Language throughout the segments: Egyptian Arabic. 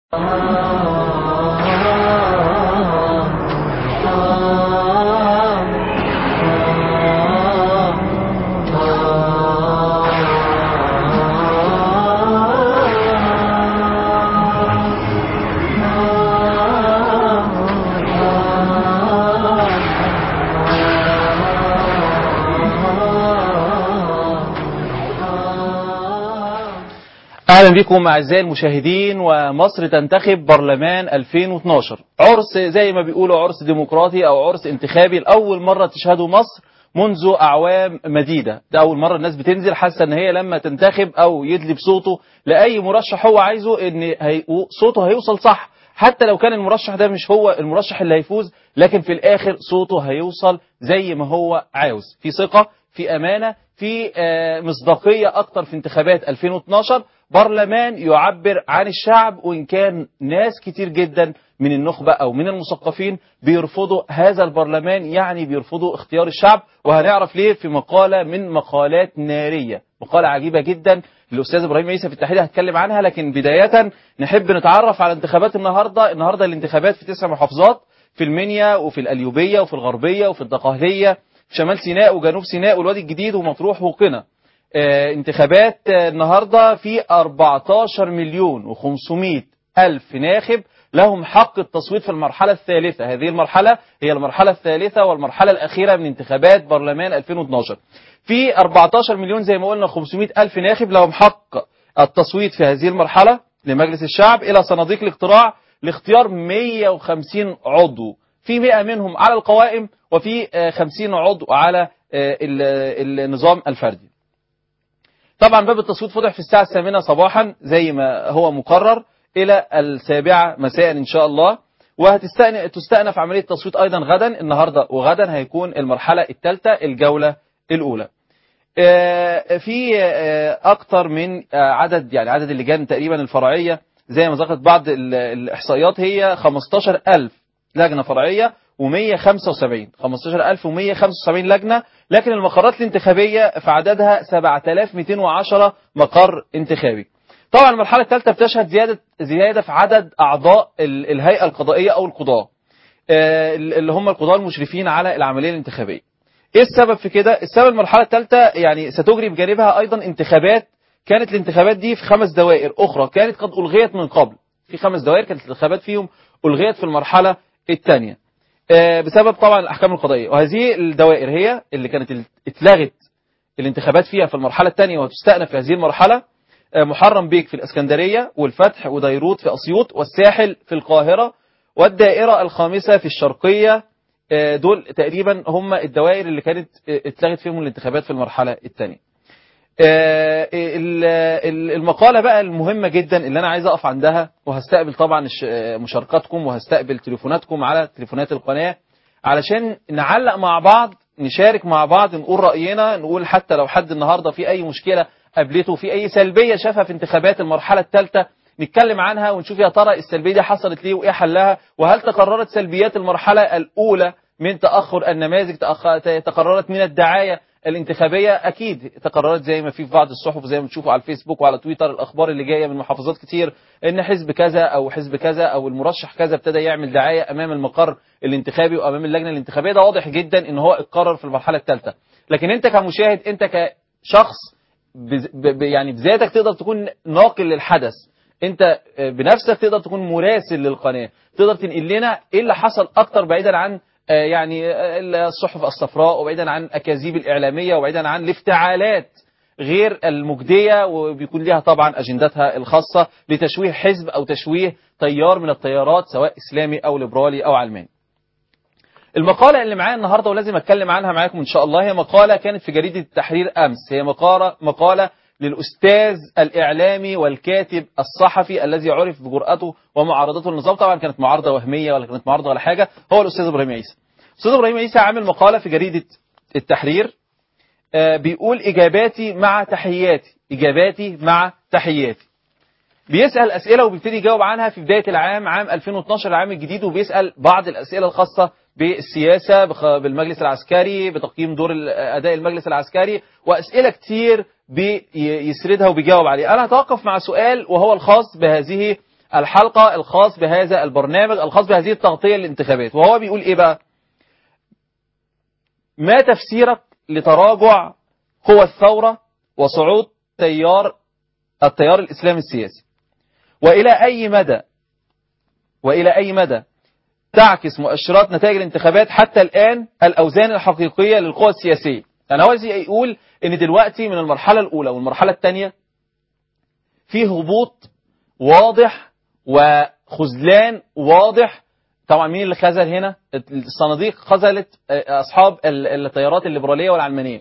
اهلا بكم اعزائي المشاهدين ومصر تنتخب برلمان 2012 عرس زي ما بيقولوا عرس ديمقراطي او عرس انتخابي لاول مره تشهده مصر منذ اعوام مديده ده اول مره الناس بتنزل حاسه ان هي لما تنتخب او يدلي بصوته لاي مرشح هو عايزه ان هي صوته هيوصل صح حتى لو كان المرشح ده مش هو المرشح اللي هيفوز لكن في الاخر صوته هيوصل زي ما هو عاوز في ثقه في امانه في آه، مصداقيه اكتر في انتخابات 2012 برلمان يعبر عن الشعب وإن كان ناس كتير جدا من النخبة أو من المثقفين بيرفضوا هذا البرلمان يعني بيرفضوا اختيار الشعب وهنعرف ليه في مقالة من مقالات نارية مقالة عجيبة جدا الأستاذ إبراهيم عيسى في التحليل هتكلم عنها لكن بداية نحب نتعرف على انتخابات النهاردة النهاردة الانتخابات في تسع محافظات في المنيا وفي الأليوبية وفي الغربية وفي الدقهلية في شمال سيناء وجنوب سيناء والوادي الجديد ومطروح وقنا آه، انتخابات آه، النهاردة في 14 مليون و500 ألف ناخب لهم حق التصويت في المرحلة الثالثة هذه المرحلة هي المرحلة الثالثة والمرحلة الأخيرة من انتخابات برلمان 2012 في 14 مليون زي ما قلنا 500 ألف ناخب لهم حق التصويت في هذه المرحلة لمجلس الشعب إلى صناديق الاقتراع لاختيار 150 عضو في 100 منهم على القوائم وفي آه، 50 عضو على آه، ال- النظام الفردي طبعا باب التصويت فتح في الساعة الثامنة صباحا زي ما هو مقرر إلى السابعة مساء إن شاء الله وهتستأنف عملية التصويت أيضا غدا النهاردة وغدا هيكون المرحلة الثالثة الجولة الأولى آه، في آه، أكتر من آه، عدد يعني عدد اللجان تقريبا الفرعية زي ما ذكرت بعض ال- الإحصائيات هي 15000 لجنة فرعية و175 15175 لجنة لكن المقرات الانتخابية في عددها 7210 مقر انتخابي طبعا المرحلة الثالثة بتشهد زيادة زيادة في عدد أعضاء ال- الهيئة القضائية أو القضاة آه، اللي هم القضاة المشرفين على العملية الانتخابية ايه السبب في كده السبب المرحلة الثالثة يعني ستجري بجانبها ايضا انتخابات كانت الانتخابات دي في خمس دوائر اخرى كانت قد الغيت من قبل في خمس دوائر كانت الانتخابات فيهم الغيت في المرحلة الثانية آه، بسبب طبعا الاحكام القضائية وهذه الدوائر هي اللي كانت ال- اتلغت الانتخابات فيها في المرحلة الثانية وهتستأنف في هذه المرحلة آه، محرم بيك في الاسكندرية والفتح وديروت في اسيوط والساحل في القاهرة والدائرة الخامسة في الشرقية آه، دول تقريبا هم الدوائر اللي كانت آه، اتلغت فيهم الانتخابات في المرحلة الثانية آه، ال- ال- المقالة بقى المهمة جدا اللي أنا عايز أقف عندها وهستقبل طبعا الش- آه، مشاركاتكم وهستقبل تليفوناتكم على تليفونات القناة علشان نعلق مع بعض نشارك مع بعض نقول رأينا نقول حتى لو حد النهاردة في أي مشكلة قابلته في أي سلبية شافها في انتخابات المرحلة الثالثة نتكلم عنها ونشوف يا ترى السلبية دي حصلت ليه وإيه حلها وهل تكررت سلبيات المرحلة الأولى من تأخر النماذج تأخ- تكررت من الدعاية الانتخابية أكيد تكررت زي ما في في بعض الصحف زي ما بتشوفوا على الفيسبوك وعلى تويتر الأخبار اللي جاية من محافظات كتير إن حزب كذا أو حزب كذا أو المرشح كذا ابتدى يعمل دعاية أمام المقر الانتخابي وأمام اللجنة الانتخابية ده واضح جدا إن هو اتكرر في المرحلة الثالثة لكن أنت كمشاهد أنت كشخص بز- ب- ب- يعني بذاتك تقدر تكون ناقل للحدث انت آه، بنفسك تقدر تكون مراسل للقناه تقدر تنقل لنا ايه اللي حصل اكتر بعيدا عن آه، يعني آه، الصحف الصفراء وبعيدا عن اكاذيب الاعلاميه وبعيدا عن الافتعالات غير المجديه وبيكون لها طبعا اجندتها الخاصه لتشويه حزب او تشويه تيار من التيارات سواء اسلامي او ليبرالي او علماني. المقالة اللي معايا النهاردة ولازم أتكلم عنها معاكم إن شاء الله هي مقالة كانت في جريدة التحرير أمس هي مقالة, مقالة للأستاذ الإعلامي والكاتب الصحفي الذي عرف بجرأته ومعارضته للنظام طبعا كانت معارضة وهمية ولا كانت معارضة ولا حاجة هو الأستاذ إبراهيم عيسى الأستاذ إبراهيم عيسى عامل مقالة في جريدة التحرير آه، بيقول إجاباتي مع تحياتي إجاباتي مع تحياتي بيسأل أسئلة وبيبتدي يجاوب عنها في بداية العام عام 2012 العام الجديد وبيسأل بعض الأسئلة الخاصة بالسياسة بخ- بالمجلس العسكري بتقييم دور ال- أداء المجلس العسكري وأسئلة كتير بيسردها وبيجاوب عليها أنا هتوقف مع سؤال وهو الخاص بهذه الحلقة الخاص بهذا البرنامج الخاص بهذه التغطية للانتخابات وهو بيقول إيه بقى ما تفسيرك لتراجع قوى الثورة وصعود تيار التيار الإسلامي السياسي وإلى أي مدى وإلى أي مدى تعكس مؤشرات نتائج الانتخابات حتى الآن الأوزان الحقيقية للقوى السياسية يعني هو يقول إن دلوقتي من المرحلة الأولى والمرحلة الثانية في هبوط واضح وخذلان واضح طبعا مين اللي خذل هنا الصناديق خذلت أصحاب التيارات الليبرالية والعلمانية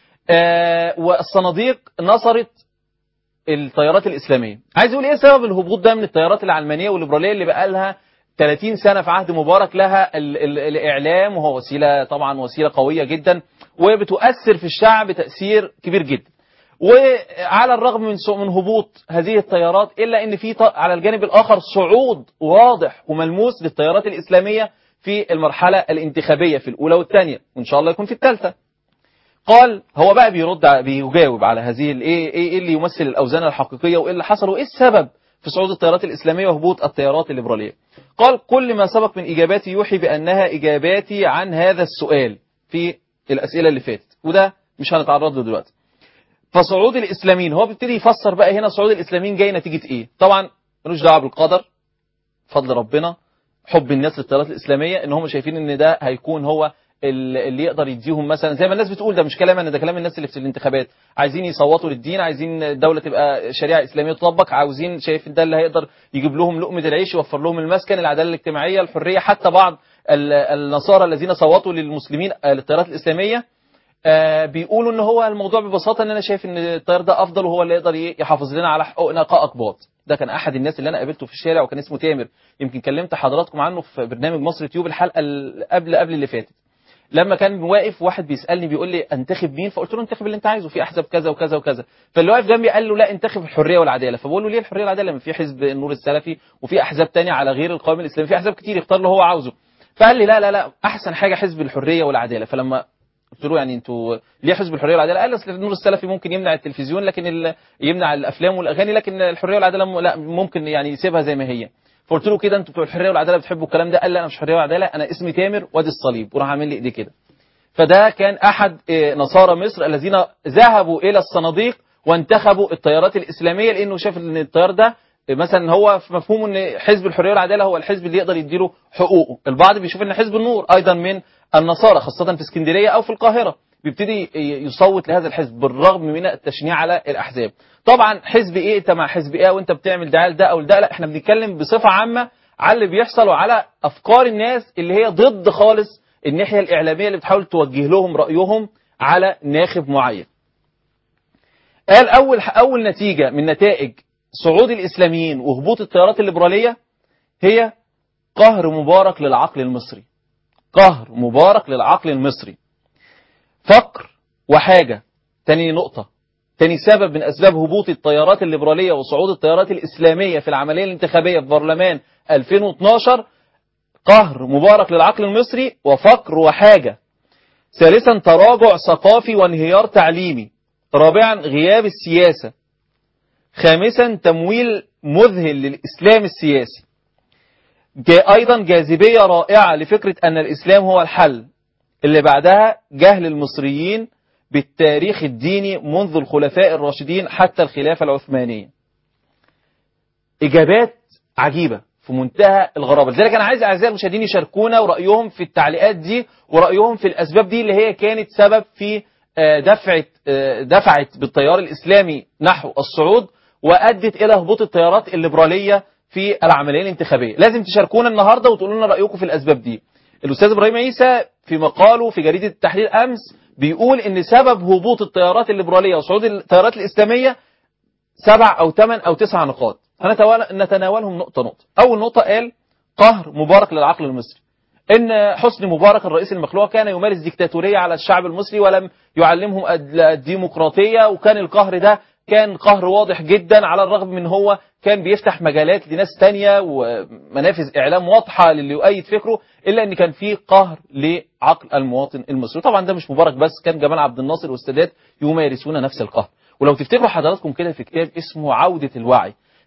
والصناديق نصرت التيارات الإسلامية عايز يقول إيه سبب الهبوط ده من التيارات العلمانية والليبرالية اللي بقى لها 30 سنة في عهد مبارك لها ال ال الإعلام وهو وسيلة طبعا وسيلة قوية جدا وبتؤثر في الشعب تأثير كبير جدا وعلى الرغم من من هبوط هذه التيارات إلا أن في على الجانب الآخر صعود واضح وملموس للتيارات الإسلامية في المرحلة الانتخابية في الأولى والثانية وإن شاء الله يكون في الثالثة قال هو بقى بيرد بيجاوب على هذه الايه ايه اللي يمثل الاوزان الحقيقيه وايه اللي حصل وايه السبب في صعود التيارات الاسلاميه وهبوط التيارات الليبراليه. قال كل ما سبق من اجاباتي يوحي بانها اجاباتي عن هذا السؤال في الاسئله اللي فاتت وده مش هنتعرض له دلوقتي. فصعود الاسلاميين هو بيبتدي يفسر بقى هنا صعود الاسلاميين جاي نتيجه ايه؟ طبعا ملوش دعوه بالقدر فضل ربنا حب الناس للتيارات الاسلاميه ان هم شايفين ان ده هيكون هو اللي يقدر يديهم مثلا زي ما الناس بتقول ده مش كلام انا ده كلام الناس اللي في الانتخابات عايزين يصوتوا للدين عايزين الدوله تبقى شريعه اسلاميه تطبق عاوزين شايف ده اللي هيقدر يجيب لهم لقمه العيش يوفر لهم المسكن العداله الاجتماعيه الحريه حتى بعض النصارى الذين صوتوا للمسلمين للتيارات الاسلاميه بيقولوا ان هو الموضوع ببساطه ان انا شايف ان التيار ده افضل وهو اللي يقدر يحافظ لنا على حقوقنا كاقباط ده كان احد الناس اللي انا قابلته في الشارع وكان اسمه تامر يمكن كلمت حضراتكم عنه في برنامج مصر تيوب الحلقه قبل قبل اللي فاتت لما كان واقف واحد بيسالني بيقول لي انتخب مين فقلت له انتخب اللي انت عايزه في احزاب كذا وكذا وكذا فاللي واقف جنبي قال له لا انتخب الحريه والعداله فبقول له ليه الحريه والعداله ما في حزب النور السلفي وفي احزاب تانية على غير القوام الاسلامي في احزاب كتير يختار اللي هو عاوزه فقال لي لا لا لا احسن حاجه حزب الحريه والعداله فلما قلت له يعني انتوا ليه حزب الحريه والعداله؟ قال اصل النور السلفي ممكن يمنع التلفزيون لكن يمنع الافلام والاغاني لكن الحريه والعداله لا ممكن يعني يسيبها زي ما هي. فقلت له كده انتوا بتوع الحريه والعداله بتحبوا الكلام ده؟ قال لا انا مش حريه وعداله انا اسمي تامر وادي الصليب وراح عامل لي ايديه كده. فده كان احد نصارى مصر الذين ذهبوا الى الصناديق وانتخبوا التيارات الاسلاميه لانه شاف ان التيار ده مثلا هو في مفهومه ان حزب الحريه والعداله هو الحزب اللي يقدر يديله حقوقه، البعض بيشوف ان حزب النور ايضا من النصارى خاصه في اسكندريه او في القاهره بيبتدي يصوت لهذا الحزب بالرغم من التشنيع على الاحزاب. طبعا حزب ايه انت مع حزب ايه وانت بتعمل دعايه لده او لده لا احنا بنتكلم بصفه عامه على اللي بيحصل وعلى افكار الناس اللي هي ضد خالص الناحيه الاعلاميه اللي بتحاول توجه لهم رايهم على ناخب معين. قال اول اول نتيجه من نتائج صعود الاسلاميين وهبوط التيارات الليبراليه هي قهر مبارك للعقل المصري. قهر مبارك للعقل المصري. فقر وحاجة تاني نقطة تاني سبب من أسباب هبوط التيارات الليبرالية وصعود التيارات الإسلامية في العملية الانتخابية في برلمان 2012 قهر مبارك للعقل المصري وفقر وحاجة ثالثا تراجع ثقافي وانهيار تعليمي رابعا غياب السياسة خامسا تمويل مذهل للإسلام السياسي جا أيضا جاذبية رائعة لفكرة أن الإسلام هو الحل اللي بعدها جهل المصريين بالتاريخ الديني منذ الخلفاء الراشدين حتى الخلافة العثمانية إجابات عجيبة في منتهى الغرابة لذلك أنا عايز أعزائي المشاهدين يشاركونا ورأيهم في التعليقات دي ورأيهم في الأسباب دي اللي هي كانت سبب في دفعت دفعت بالتيار الإسلامي نحو الصعود وأدت إلى هبوط التيارات الليبرالية في العملية الانتخابية لازم تشاركونا النهاردة وتقولوا لنا رأيكم في الأسباب دي الأستاذ إبراهيم عيسى في مقاله في جريدة التحرير أمس بيقول إن سبب هبوط التيارات الليبرالية وصعود التيارات الإسلامية سبع أو ثمان أو تسع نقاط نتناولهم نقطة نقطة أول نقطة قال قهر مبارك للعقل المصري إن حسني مبارك الرئيس المخلوع كان يمارس ديكتاتورية على الشعب المصري ولم يعلمهم الديمقراطية وكان القهر ده كان قهر واضح جدا على الرغم من هو كان بيفتح مجالات لناس تانية ومنافذ إعلام واضحة للي يؤيد فكره إلا أن كان فيه قهر لعقل المواطن المصري طبعا ده مش مبارك بس كان جمال عبد الناصر والسادات يمارسون نفس القهر ولو تفتكروا حضراتكم كده في كتاب اسمه عودة الوعي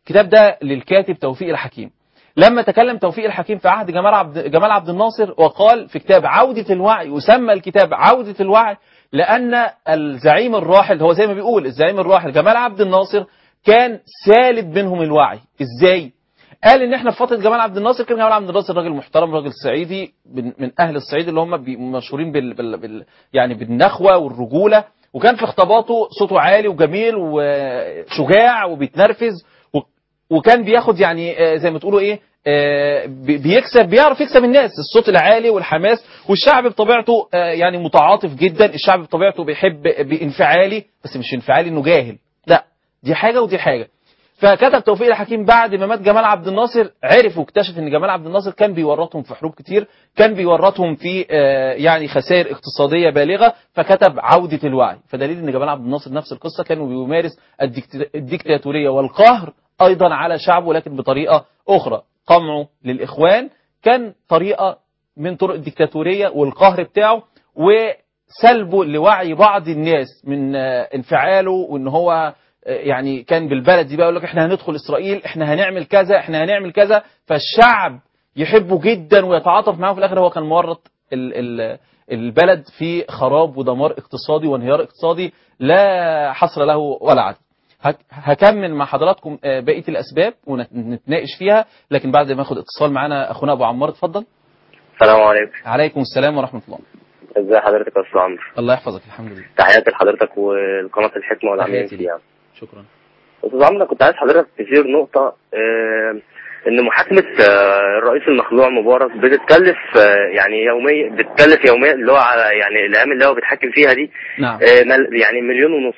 الكتاب ده للكاتب توفيق الحكيم لما تكلم توفيق الحكيم في عهد جمال عبد جمال عبد الناصر وقال في كتاب عودة الوعي وسمى الكتاب عودة الوعي لأن الزعيم الراحل هو زي ما بيقول الزعيم الراحل جمال عبد الناصر كان سالب منهم الوعي ازاي قال ان احنا في فتره جمال عبد الناصر كان جمال عبد الناصر راجل محترم راجل صعيدي من من اهل الصعيد اللي هم بي- مشهورين بال, بال, بال يعني بالنخوه والرجوله وكان في خطاباته صوته عالي وجميل وشجاع وبيتنرفز و- وكان بياخد يعني آه، زي ما تقولوا ايه آه، بي- بيكسب بيعرف يكسب الناس الصوت العالي والحماس والشعب بطبيعته آه، يعني متعاطف جدا الشعب بطبيعته بيحب بانفعالي بس مش انفعالي انه جاهل لا دي حاجه ودي حاجه فكتب توفيق الحكيم بعد ما مات جمال عبد الناصر عرف واكتشف ان جمال عبد الناصر كان بيورطهم في حروب كتير كان بيورطهم في آه، يعني خسائر اقتصاديه بالغه فكتب عوده الوعي فدليل ان جمال عبد الناصر نفس القصه كان بيمارس الديكت- الديكتاتوريه والقهر ايضا على شعبه لكن بطريقه اخرى قمعه للاخوان كان طريقه من طرق الديكتاتوريه والقهر بتاعه وسلبه لوعي بعض الناس من آه، انفعاله وان هو يعني كان بالبلد دي بقى يقول لك احنا هندخل اسرائيل احنا هنعمل كذا احنا هنعمل كذا فالشعب يحبه جدا ويتعاطف معاه في الاخر هو كان مورط ال ال البلد في خراب ودمار اقتصادي وانهيار اقتصادي لا حصر له ولا عدد هك- هكمل مع حضراتكم آه، بقيه الاسباب ونتناقش فيها لكن بعد ما اخد اتصال معانا اخونا ابو عمار اتفضل السلام عليكم عليكم السلام ورحمه الله ازي حضرتك يا استاذ عمرو الله يحفظك الحمد لله تحياتي لحضرتك والقناه الحكمه والعاملين تحياتي ليك. فيها شكرا استاذ عمرو أنا كنت عايز حضرتك تثير نقطه آه، ان محاكمه آه، الرئيس المخلوع مبارك بتتكلف آه، يعني يوميا بتكلف يوميا اللي هو على يعني الايام اللي هو بيتحكم فيها دي نعم آه، مل- يعني مليون ونص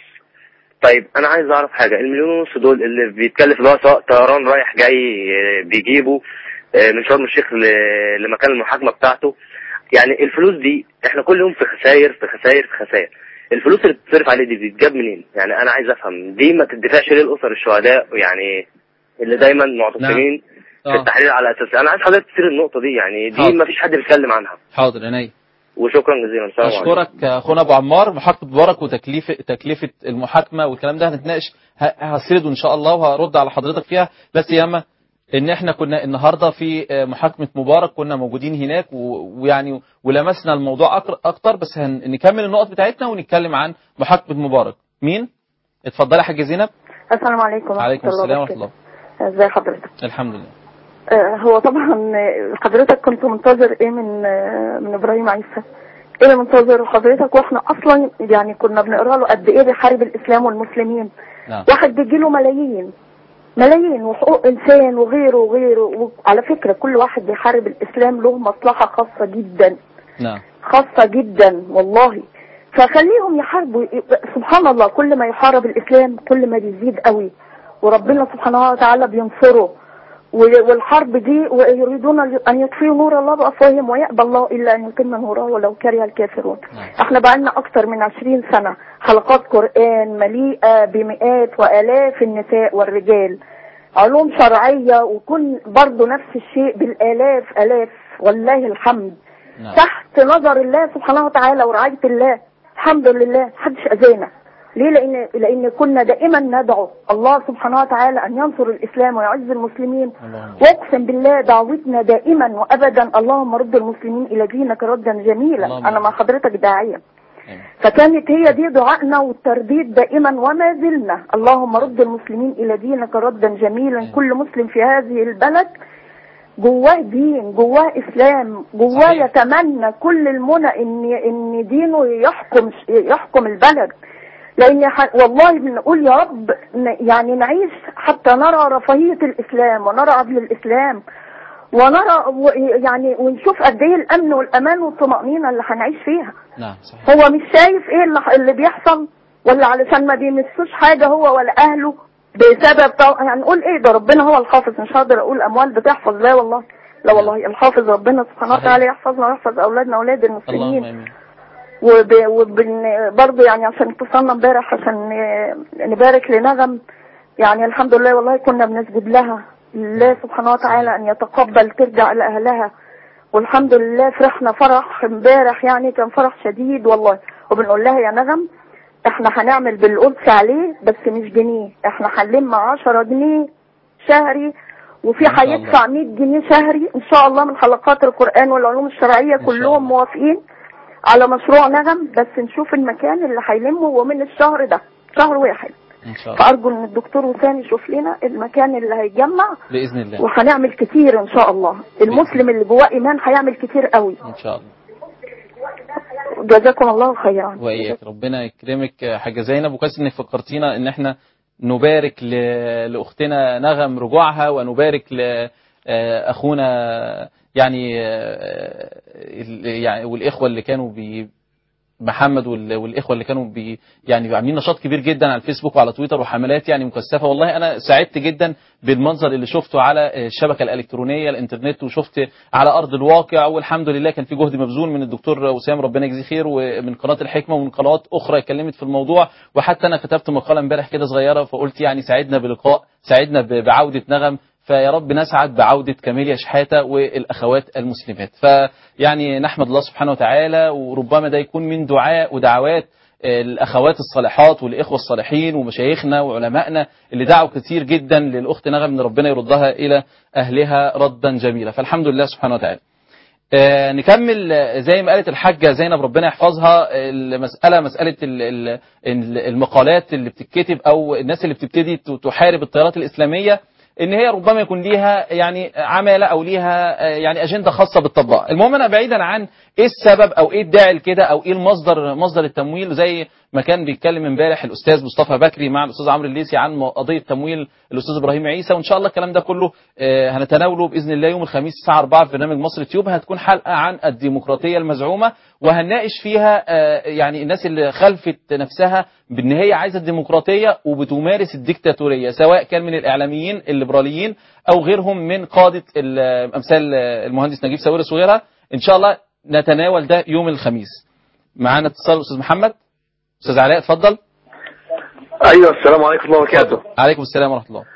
طيب انا عايز اعرف حاجه المليون ونص دول اللي بيتكلف اللي هو سواء طيران رايح جاي آه، بيجيبه آه، من شرم الشيخ ل- لمكان المحاكمه بتاعته يعني الفلوس دي احنا كل يوم في خسائر في خسائر في خسائر الفلوس اللي بتصرف عليه دي بتتجاب منين يعني انا عايز افهم دي ما تدفعش ليه الاسر الشهداء يعني اللي دايما معتصمين في آه. التحرير على اساس انا عايز حضرتك تثير النقطه دي يعني حاضر. دي ما فيش حد بيتكلم عنها حاضر عينيا وشكرا جزيلا السلام عليكم اشكرك اخونا ابو عمار محاكمه مبارك وتكليف تكلفه المحاكمه والكلام ده هنتناقش ه- هسرده ان شاء الله وهرد على حضرتك فيها بس ياما ان احنا كنا النهارده في آه، محاكمه مبارك كنا موجودين هناك و- ويعني ولمسنا الموضوع أكر- اكتر بس هنكمل النقط بتاعتنا ونتكلم عن محاكمه مبارك مين اتفضلي يا حاجه زينب السلام عليكم ورحمة عليكم الله السلام ورحمه وبركاته. الله ازي حضرتك الحمد لله آه، هو طبعا آه، حضرتك كنت منتظر ايه من آه، من ابراهيم عيسى ايه اللي منتظر حضرتك واحنا اصلا يعني كنا بنقرا له قد ايه بيحارب الاسلام والمسلمين نعم واحد بيجيله ملايين ملايين وحقوق انسان وغيره وغيره وعلى فكره كل واحد بيحارب الاسلام له مصلحه خاصه جدا نعم خاصة جدا والله فخليهم يحاربوا سبحان الله كل ما يحارب الإسلام كل ما بيزيد قوي وربنا سبحانه وتعالى بينصره و- والحرب دي ويريدون أن يطفئوا نور الله بأفواههم ويأبى الله إلا أن يتم نوره ولو كره الكافرون نعم. احنا بقالنا أكتر من عشرين سنة حلقات قرآن مليئة بمئات وآلاف النساء والرجال علوم شرعية وكن برضو نفس الشيء بالآلاف آلاف والله الحمد نعم تحت نظر الله سبحانه وتعالى ورعاية الله الحمد لله محدش أذانا ليه لأن لأن كنا دائما ندعو الله سبحانه وتعالى أن ينصر الإسلام ويعز المسلمين اللهم واقسم بالله دعوتنا دائما وأبدا اللهم رد المسلمين إلى دينك ردا جميلا اللهم أنا مع حضرتك داعية آمين. فكانت هي دي دعائنا والترديد دائما وما زلنا اللهم رد المسلمين إلى دينك ردا جميلا كل مسلم في هذه البلد جواه دين جواه اسلام جواه صحيح. يتمنى كل المنى ان ان دينه يحكم يحكم البلد لان ح- والله بنقول يا رب ن- يعني نعيش حتى نرى رفاهيه الاسلام ونرى عدل الاسلام ونرى و- يعني ونشوف قد ايه الامن والامان والطمانينه اللي هنعيش فيها نعم صحيح هو مش شايف ايه اللي, اللي بيحصل ولا علشان ما بيمسوش حاجه هو ولا اهله بسبب طو... هنقول ايه ده ربنا هو الحافظ مش هقدر اقول اموال بتحفظ لا والله لا والله الحافظ ربنا سبحانه صحيح. وتعالى يحفظنا ويحفظ اولادنا واولاد اللهم المسلمين امين وب... وبن... برضه يعني عشان اتصلنا امبارح عشان ن- نبارك لنغم يعني الحمد لله والله كنا بنسجد لها لله سبحانه وتعالى ان يتقبل ترجع الى اهلها والحمد لله فرحنا فرح امبارح يعني كان فرح شديد والله وبنقول لها يا نغم احنا هنعمل بالقدس عليه بس مش جنيه احنا هنلم 10 جنيه شهري وفي ما شاء الله. هيدفع 100 جنيه شهري ان شاء الله من حلقات القرآن والعلوم الشرعية شاء كلهم الله. موافقين على مشروع نغم بس نشوف المكان اللي هيلمه ومن الشهر ده شهر واحد ان شاء الله فارجو ان الدكتور وسام يشوف لنا المكان اللي هيجمع باذن الله وهنعمل كتير ان شاء الله المسلم اللي جواه ايمان هيعمل كتير قوي ان شاء الله جزاكم الله خيرا واياك ربنا يكرمك يا حاجه زينب وكويس انك فكرتينا ان احنا نبارك ل... لاختنا نغم رجوعها ونبارك لاخونا يعني آه، ال- يعني والاخوه اللي كانوا بي محمد وال- والاخوه اللي كانوا بي يعني عاملين نشاط كبير جدا على الفيسبوك وعلى تويتر وحملات يعني مكثفه والله انا سعدت جدا بالمنظر اللي شفته على الشبكه الالكترونيه الانترنت وشفت على ارض الواقع والحمد لله كان في جهد مبذول من الدكتور وسام ربنا يجزيه خير ومن قناه الحكمه ومن قنوات اخرى اتكلمت في الموضوع وحتى انا كتبت مقاله امبارح كده صغيره فقلت يعني سعدنا بلقاء سعدنا ب- بعوده نغم فيا رب نسعد بعودة كاميليا شحاتة والأخوات المسلمات فيعني نحمد الله سبحانه وتعالى وربما ده يكون من دعاء ودعوات الأخوات الصالحات والإخوة الصالحين ومشايخنا وعلمائنا اللي دعوا كتير جدا للأخت نغم إن ربنا يردها إلى أهلها ردا جميلا فالحمد لله سبحانه وتعالى آه، نكمل آه، زي ما قالت الحاجة زينب ربنا يحفظها المسألة مسألة ال- ال- ال- المقالات اللي بتتكتب أو الناس اللي بتبتدي ت- تحارب التيارات الإسلامية ان هي ربما يكون ليها يعني عماله او ليها آه، يعني اجنده خاصه بالطباء المهم انا بعيدا عن ايه السبب او ايه الداعي لكده او ايه المصدر مصدر التمويل زي ما كان بيتكلم امبارح الاستاذ مصطفى بكري مع الاستاذ عمرو الليثي عن قضيه تمويل الاستاذ ابراهيم عيسى وان شاء الله الكلام ده كله آه، هنتناوله باذن الله يوم الخميس الساعه 4 في برنامج مصر تيوب هتكون حلقه عن الديمقراطيه المزعومه وهنناقش فيها آه، يعني الناس اللي خلفت نفسها بان هي عايزه الديمقراطيه وبتمارس الديكتاتوريه سواء كان من الاعلاميين الليبراليين او غيرهم من قاده ال- امثال المهندس نجيب ساويرس وغيرها ان شاء الله نتناول ده يوم الخميس معانا اتصال استاذ محمد استاذ علاء اتفضل ايوه السلام عليكم ورحمه الله وبركاته عليكم السلام ورحمه الله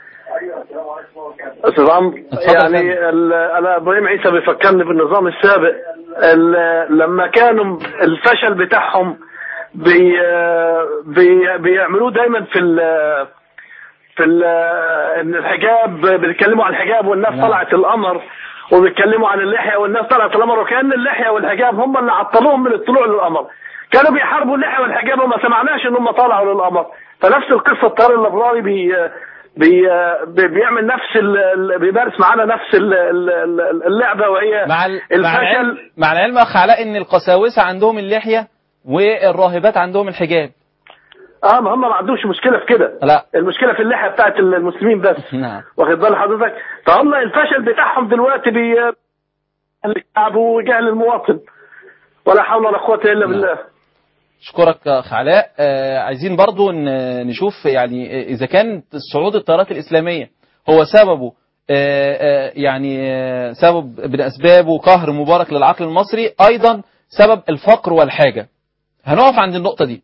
استاذ عمرو اتفضل يا يعني ال- انا ابراهيم عيسى بيفكرني بالنظام السابق ال- لما كانوا الفشل بتاعهم بي بي بيعملوه دايما في ال في ال ان الحجاب بيتكلموا عن الحجاب والناس نعم. طلعت القمر وبيتكلموا عن اللحيه والناس طلعت القمر وكان اللحيه والحجاب هم اللي عطلوهم من الطلوع للقمر كانوا بيحاربوا اللحيه والحجاب وما سمعناش ان هم طلعوا للقمر فنفس القصه الطيار الليبرالي بي بي بي- بيعمل نفس ال- ال- بيمارس معانا نفس ال- ال- ال- اللعبه وهي مع ال- مع العلم الفشل مع العلم اخ علاء ان القساوسه عندهم اللحيه والراهبات عندهم الحجاب اه ما هم ما عندهمش مشكله في كده لا المشكله في اللحيه بتاعت المسلمين بس نعم واخد بال حضرتك فهم الفشل بتاعهم دلوقتي بي الشعب وجهل المواطن ولا حول ولا قوه الا نعم. بالله اشكرك يا اخ علاء آه عايزين برضو ن- نشوف يعني اذا كان صعود التيارات الاسلاميه هو سببه آه آه يعني آه سبب من اسبابه قهر مبارك للعقل المصري ايضا سبب الفقر والحاجه هنقف عند النقطه دي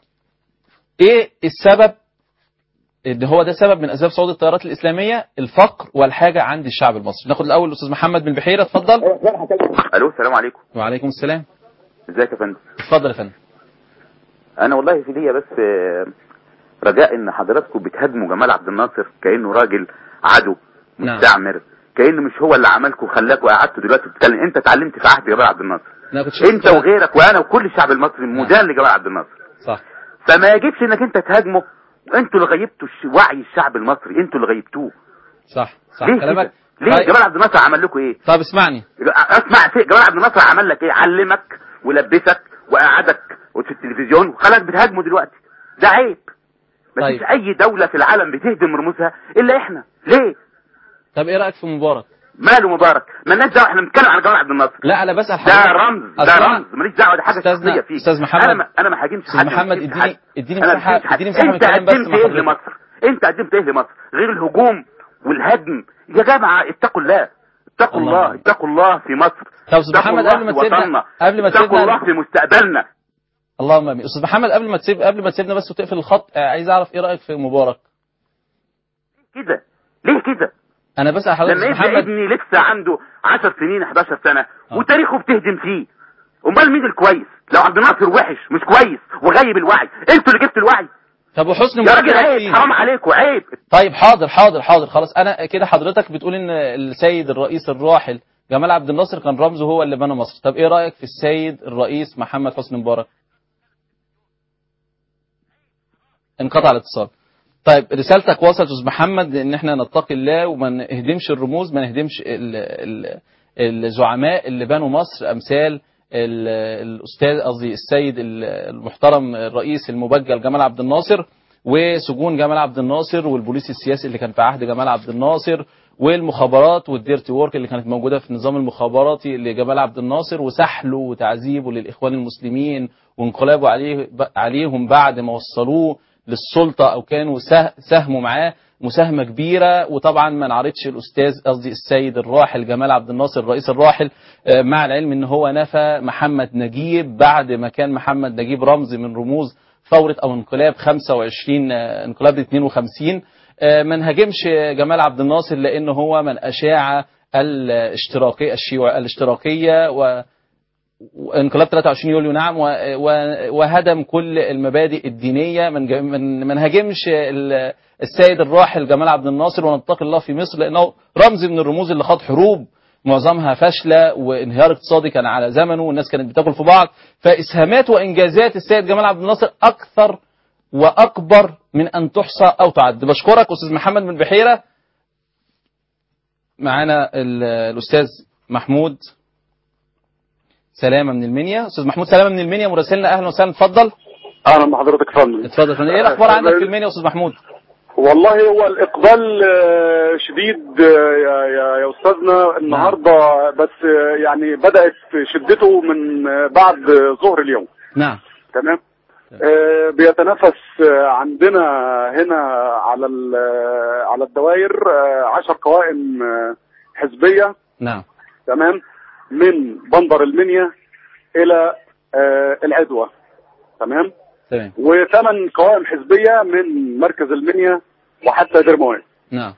ايه السبب ان هو ده سبب من اسباب صعود التيارات الاسلاميه الفقر والحاجه عند الشعب المصري ناخد الاول الاستاذ محمد من بحيره اتفضل الو السلام عليكم وعليكم السلام ازيك يا فندم اتفضل يا فندم انا والله في ليا بس آه، رجاء ان حضراتكم بتهاجموا جمال عبد الناصر كانه راجل عدو نعم. مستعمر كانه مش هو اللي عملكم وخلاكوا قعدتوا دلوقتي بتتكلم انت اتعلمت في عهد جمال عبد الناصر انا كنت انت وغيرك وانا وكل الشعب المصري مدان لجمال عبد الناصر صح فما يجبش انك انت تهاجمه انتوا اللي غيبتوا الش- وعي الشعب المصري انتوا اللي غيبتوه صح صح ليه كلامك كده؟ ليه طيب. جمال عبد الناصر عمل لكم ايه طب اسمعني اسمع في جمال عبد الناصر عمل لك ايه علمك ولبسك وقعدك في التلفزيون وخلاك بتهاجمه دلوقتي ده عيب مفيش طيب. اي دولة في العالم بتهدم رموزها الا احنا ليه طب ايه رايك في مبارك ماله مبارك مالناش دعوه احنا بنتكلم عن جمال عبد الناصر لا انا بسال ده حضرتك رمز ده أصل أنا- رمز ماليش دعوه ده حاجه أستاذنا- شخصيه فيه أستاذ محمد- انا ما انا ما هاجمش أستاذ حد ما محمد مسكتش اديني حد. اديني أنا ما مساحه مسكتش حد. اديني مساحه من انت الكلام بس قدمت مع ايه حضرتك لمصر انت قدمت ايه لمصر غير الهجوم والهدم يا جماعه اتقوا الله اتقوا الله الله يعين. اتقوا الله في مصر طب أستاذ اتقوا محمد الله قبل ما في تسيبنا وطننا. قبل ما اتقوا الله تسيبنا في مستقبلنا اللهم امين استاذ محمد قبل ما تسيب قبل ما تسيبنا بس وتقفل الخط آه، عايز اعرف ايه رايك في مبارك كده ليه كده انا بسال حضرتك لما استاذ يبقى محمد ابني لسه عنده 10 سنين 11 سنه آه. وتاريخه بتهدم فيه امال مين الكويس لو عبد الناصر وحش مش كويس وغايب الوعي انتوا اللي جبتوا الوعي طب وحسني يا مبارك راجل رايك عيب فيه؟ حرام عليكم عيب طيب حاضر حاضر حاضر خلاص انا كده حضرتك بتقول ان السيد الرئيس الراحل جمال عبد الناصر كان رمزه هو اللي بنى مصر طب ايه رايك في السيد الرئيس محمد حسني مبارك انقطع الاتصال طيب رسالتك وصلت استاذ محمد ان احنا نتقي الله وما نهدمش الرموز ما نهدمش ال ال الزعماء اللي بنوا مصر امثال ال- الاستاذ قصدي السيد ال- المحترم الرئيس المبجل جمال عبد الناصر وسجون جمال عبد الناصر والبوليس السياسي اللي كان في عهد جمال عبد الناصر والمخابرات والديرتي وورك اللي كانت موجوده في النظام المخابراتي لجمال عبد الناصر وسحله وتعذيبه للاخوان المسلمين وانقلابه عليه عليهم بعد ما وصلوه للسلطه او كانوا سه- ساهموا معاه مساهمه كبيره وطبعا ما نعرضش الاستاذ قصدي السيد الراحل جمال عبد الناصر الرئيس الراحل آه، مع العلم ان هو نفى محمد نجيب بعد ما كان محمد نجيب رمز من رموز ثوره او انقلاب 25 آه، انقلاب 52 آه، ما نهاجمش جمال عبد الناصر لان هو من اشاع الاشتراكيه الشيوع الاشتراكيه و وانقلاب 23 يوليو نعم و- و- وهدم كل المبادئ الدينيه من جا- من ما نهاجمش ال- السيد الراحل جمال عبد الناصر ونتقي الله في مصر لانه رمز من الرموز اللي خاض حروب معظمها فاشله وانهيار اقتصادي كان على زمنه والناس كانت بتاكل في بعض فاسهامات وانجازات السيد جمال عبد الناصر اكثر واكبر من ان تحصى او تعد بشكرك استاذ محمد من البحيره معانا ال- الاستاذ محمود سلامه من المنيا استاذ محمود سلامه من المنيا مراسلنا اهلا وسهلا اتفضل اهلا بحضرتك يا فندم اتفضل يا فندم. ايه الاخبار عندك في المنيا يا استاذ محمود والله هو الاقبال آه، شديد آه، يا يا يا استاذنا النهارده بس آه، يعني بدات شدته من آه، بعد ظهر اليوم نعم تمام آه، بيتنافس آه، عندنا هنا على ال- آه، على الدوائر آه، عشر قوائم آه، حزبيه نعم تمام من بندر المنيا الى آه، العدوى تمام تمام وثمان قوائم حزبيه من مركز المنيا وحتى درموان نعم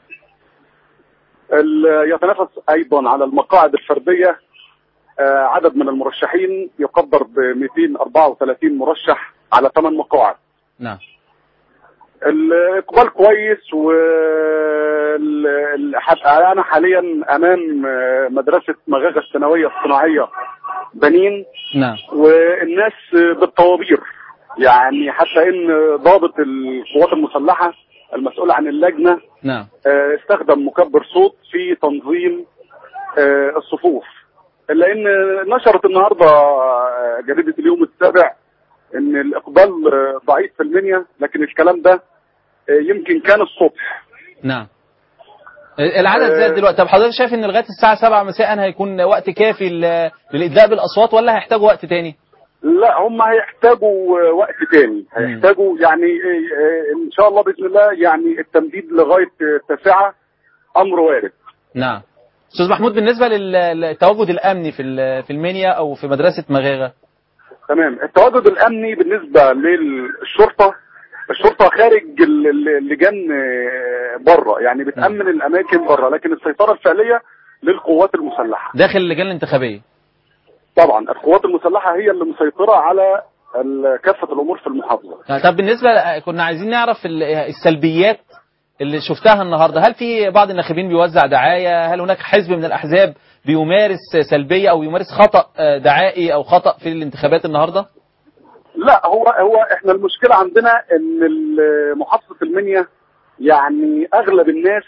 ال- يتنافس ايضا على المقاعد الفرديه آه، عدد من المرشحين يقدر ب 234 مرشح على ثمان مقاعد نعم الاقبال كويس و ال- ال- حت- انا حاليا امام آه، مدرسه مغاغه الثانويه الصناعيه بنين نعم والناس بالطوابير يعني حتى ان ضابط القوات المسلحه المسؤول عن اللجنه نعم آه، استخدم مكبر صوت في تنظيم آه، الصفوف الا ان نشرت النهارده آه، جريده اليوم السابع ان الاقبال آه، ضعيف في المنيا لكن الكلام ده آه، يمكن كان الصبح نعم العدد زاد دلوقتي طب حضرتك شايف ان لغايه الساعه 7 مساء هيكون وقت كافي ل- للادلاء بالاصوات ولا هيحتاجوا وقت تاني لا هم هيحتاجوا آه، وقت تاني هيحتاجوا يعني آه، آه، ان شاء الله باذن الله يعني التمديد لغايه آه، التاسعه امر وارد نعم استاذ محمود بالنسبه لل- للتواجد الامني في ال- في المنيا او في مدرسه مغاغه تمام التواجد الامني بالنسبه للشرطه الشرطه خارج ال- ال- اللجان بره يعني بتامن الاماكن بره لكن السيطره الفعليه للقوات المسلحه داخل اللجان الانتخابيه طبعا القوات المسلحه هي اللي مسيطره على ال- كافه الامور في المحافظه طب بالنسبه كنا عايزين نعرف ال- السلبيات اللي شفتها النهارده هل في بعض الناخبين بيوزع دعايه هل هناك حزب من الاحزاب بيمارس سلبيه او يمارس خطا آه، دعائي او خطا في الانتخابات النهارده لا هو هو احنا المشكله عندنا ان ال- محافظه المنيا يعني اغلب الناس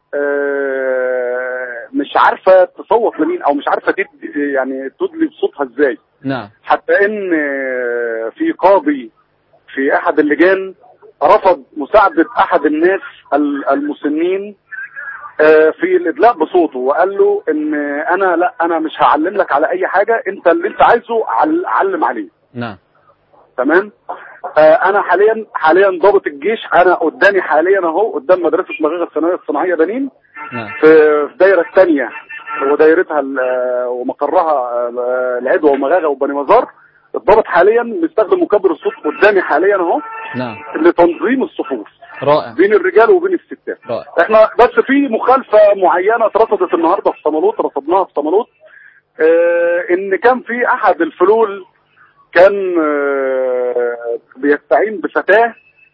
آه، مش عارفه تصوت لمين او مش عارفه تدي يعني تدلي بصوتها ازاي نعم حتى ان آه، في قاضي في احد اللجان رفض مساعدة احد الناس ال- المسنين آه، في الادلاء بصوته وقال له ان انا لا انا مش هعلم لك على اي حاجة انت اللي انت عايزه عل- علم عليه نعم تمام آه، انا حاليا حاليا ضابط الجيش انا قدامي حاليا اهو قدام مدرسة مغاغة الثانوية الصناعية بنين نعم في في دايرة الثانية ودايرتها ال- ومقرها آه، العدوى ومغاغة وبني مزار الضابط حاليا بيستخدم مكبر الصوت قدامي حاليا اهو نعم لتنظيم الصفوف رائع بين الرجال وبين الستات رائع احنا بس في مخالفه معينه اترصدت النهارده في صمالوط رصدناها في صمالوط اه ان كان في احد الفلول كان اه بيستعين بفتاه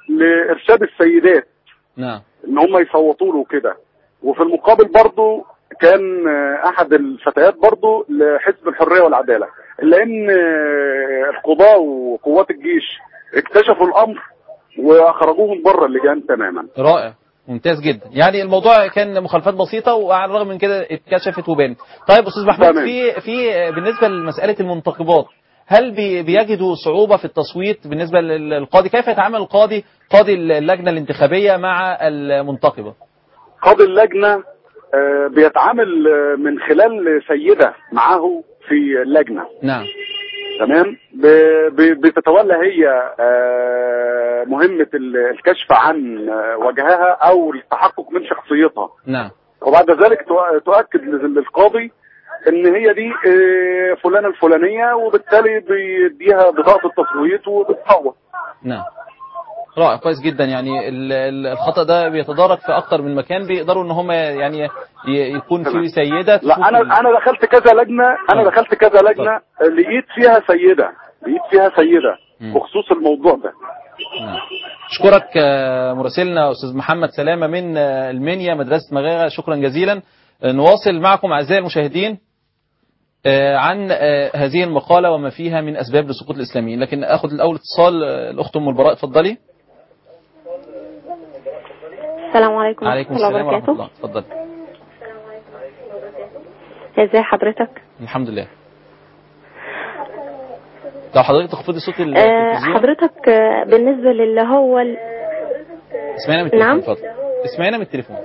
لارشاد السيدات نعم ان هم يصوتوا له كده وفي المقابل برضو كان آه، احد الفتيات برضو لحزب الحريه والعداله الا ان آه، القضاه وقوات الجيش اكتشفوا الامر واخرجوهم بره اللجان تماما رائع ممتاز جدا يعني الموضوع كان مخالفات بسيطه وعلى الرغم من كده اتكشفت وبانت طيب استاذ محمود تمام. في في بالنسبه لمساله المنتخبات هل بي- بيجدوا صعوبه في التصويت بالنسبه لل- للقاضي كيف يتعامل القاضي قاضي اللجنه الانتخابيه مع المنتخبه قاضي اللجنه آه، بيتعامل آه، من خلال سيده معاه في اللجنه نعم تمام ب- ب- بتتولى هي آه، مهمه ال- الكشف عن آه، وجهها او التحقق من شخصيتها نعم وبعد ذلك تؤ- تؤكد لل- للقاضي ان هي دي آه، فلانه الفلانيه وبالتالي بيديها بطاقه التصويت وبتصوت نعم رائع كويس جدا يعني ال- ال- الخطا ده بيتدارك في اكتر من مكان بيقدروا ان هم يعني ي- يكون في تمام. سيده تشوف لا انا ال- انا دخلت كذا لجنه انا طيب. دخلت كذا لجنه لقيت فيها سيده لقيت فيها سيده مم. بخصوص الموضوع ده نعم. اشكرك آه، مراسلنا استاذ محمد سلامه من آه، المنيا مدرسه مغاغه شكرا جزيلا آه، نواصل معكم اعزائي المشاهدين آه، عن آه، هذه المقاله وما فيها من اسباب لسقوط الاسلاميين لكن اخذ الاول اتصال آه، الاخت ام البراء اتفضلي السلام عليكم عليكم ورحمة الله السلام ورحمه الله وبركاته اتفضلي ازي حضرتك الحمد لله لو حضرتك تخفضي صوت آه التلفزيون حضرتك آه، بالنسبة للي هو ال- اسمعينا من التليفون نعم. اتفضل اسمعينا من التليفون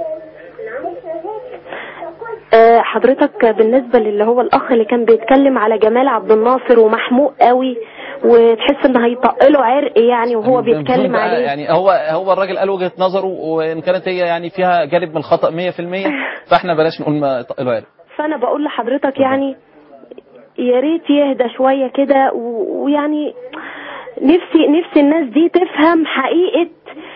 آه حضرتك بالنسبة للي هو الأخ اللي كان بيتكلم على جمال عبد الناصر ومحموق قوي وتحس ان هيطقله عرق يعني وهو بدون بيتكلم بقى عليه يعني هو هو الراجل قال وجهه نظره وان كانت هي يعني فيها جانب من الخطا 100% فاحنا بلاش نقول ما طقله عرق فانا بقول لحضرتك يعني يا ريت يهدى شويه كده و- ويعني نفسي نفسي الناس دي تفهم حقيقه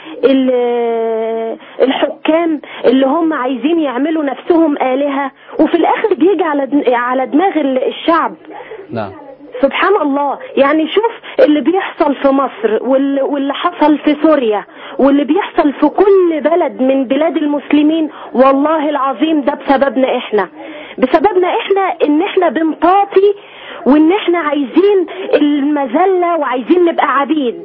ال- الحكام اللي هم عايزين يعملوا نفسهم آلهة وفي الآخر بيجي على دم- على دماغ ال- الشعب نعم سبحان الله يعني شوف اللي بيحصل في مصر وال- واللي حصل في سوريا واللي بيحصل في كل بلد من بلاد المسلمين والله العظيم ده بسببنا احنا بسببنا احنا ان احنا بنطاطي وان احنا عايزين المذلة وعايزين نبقى عبيد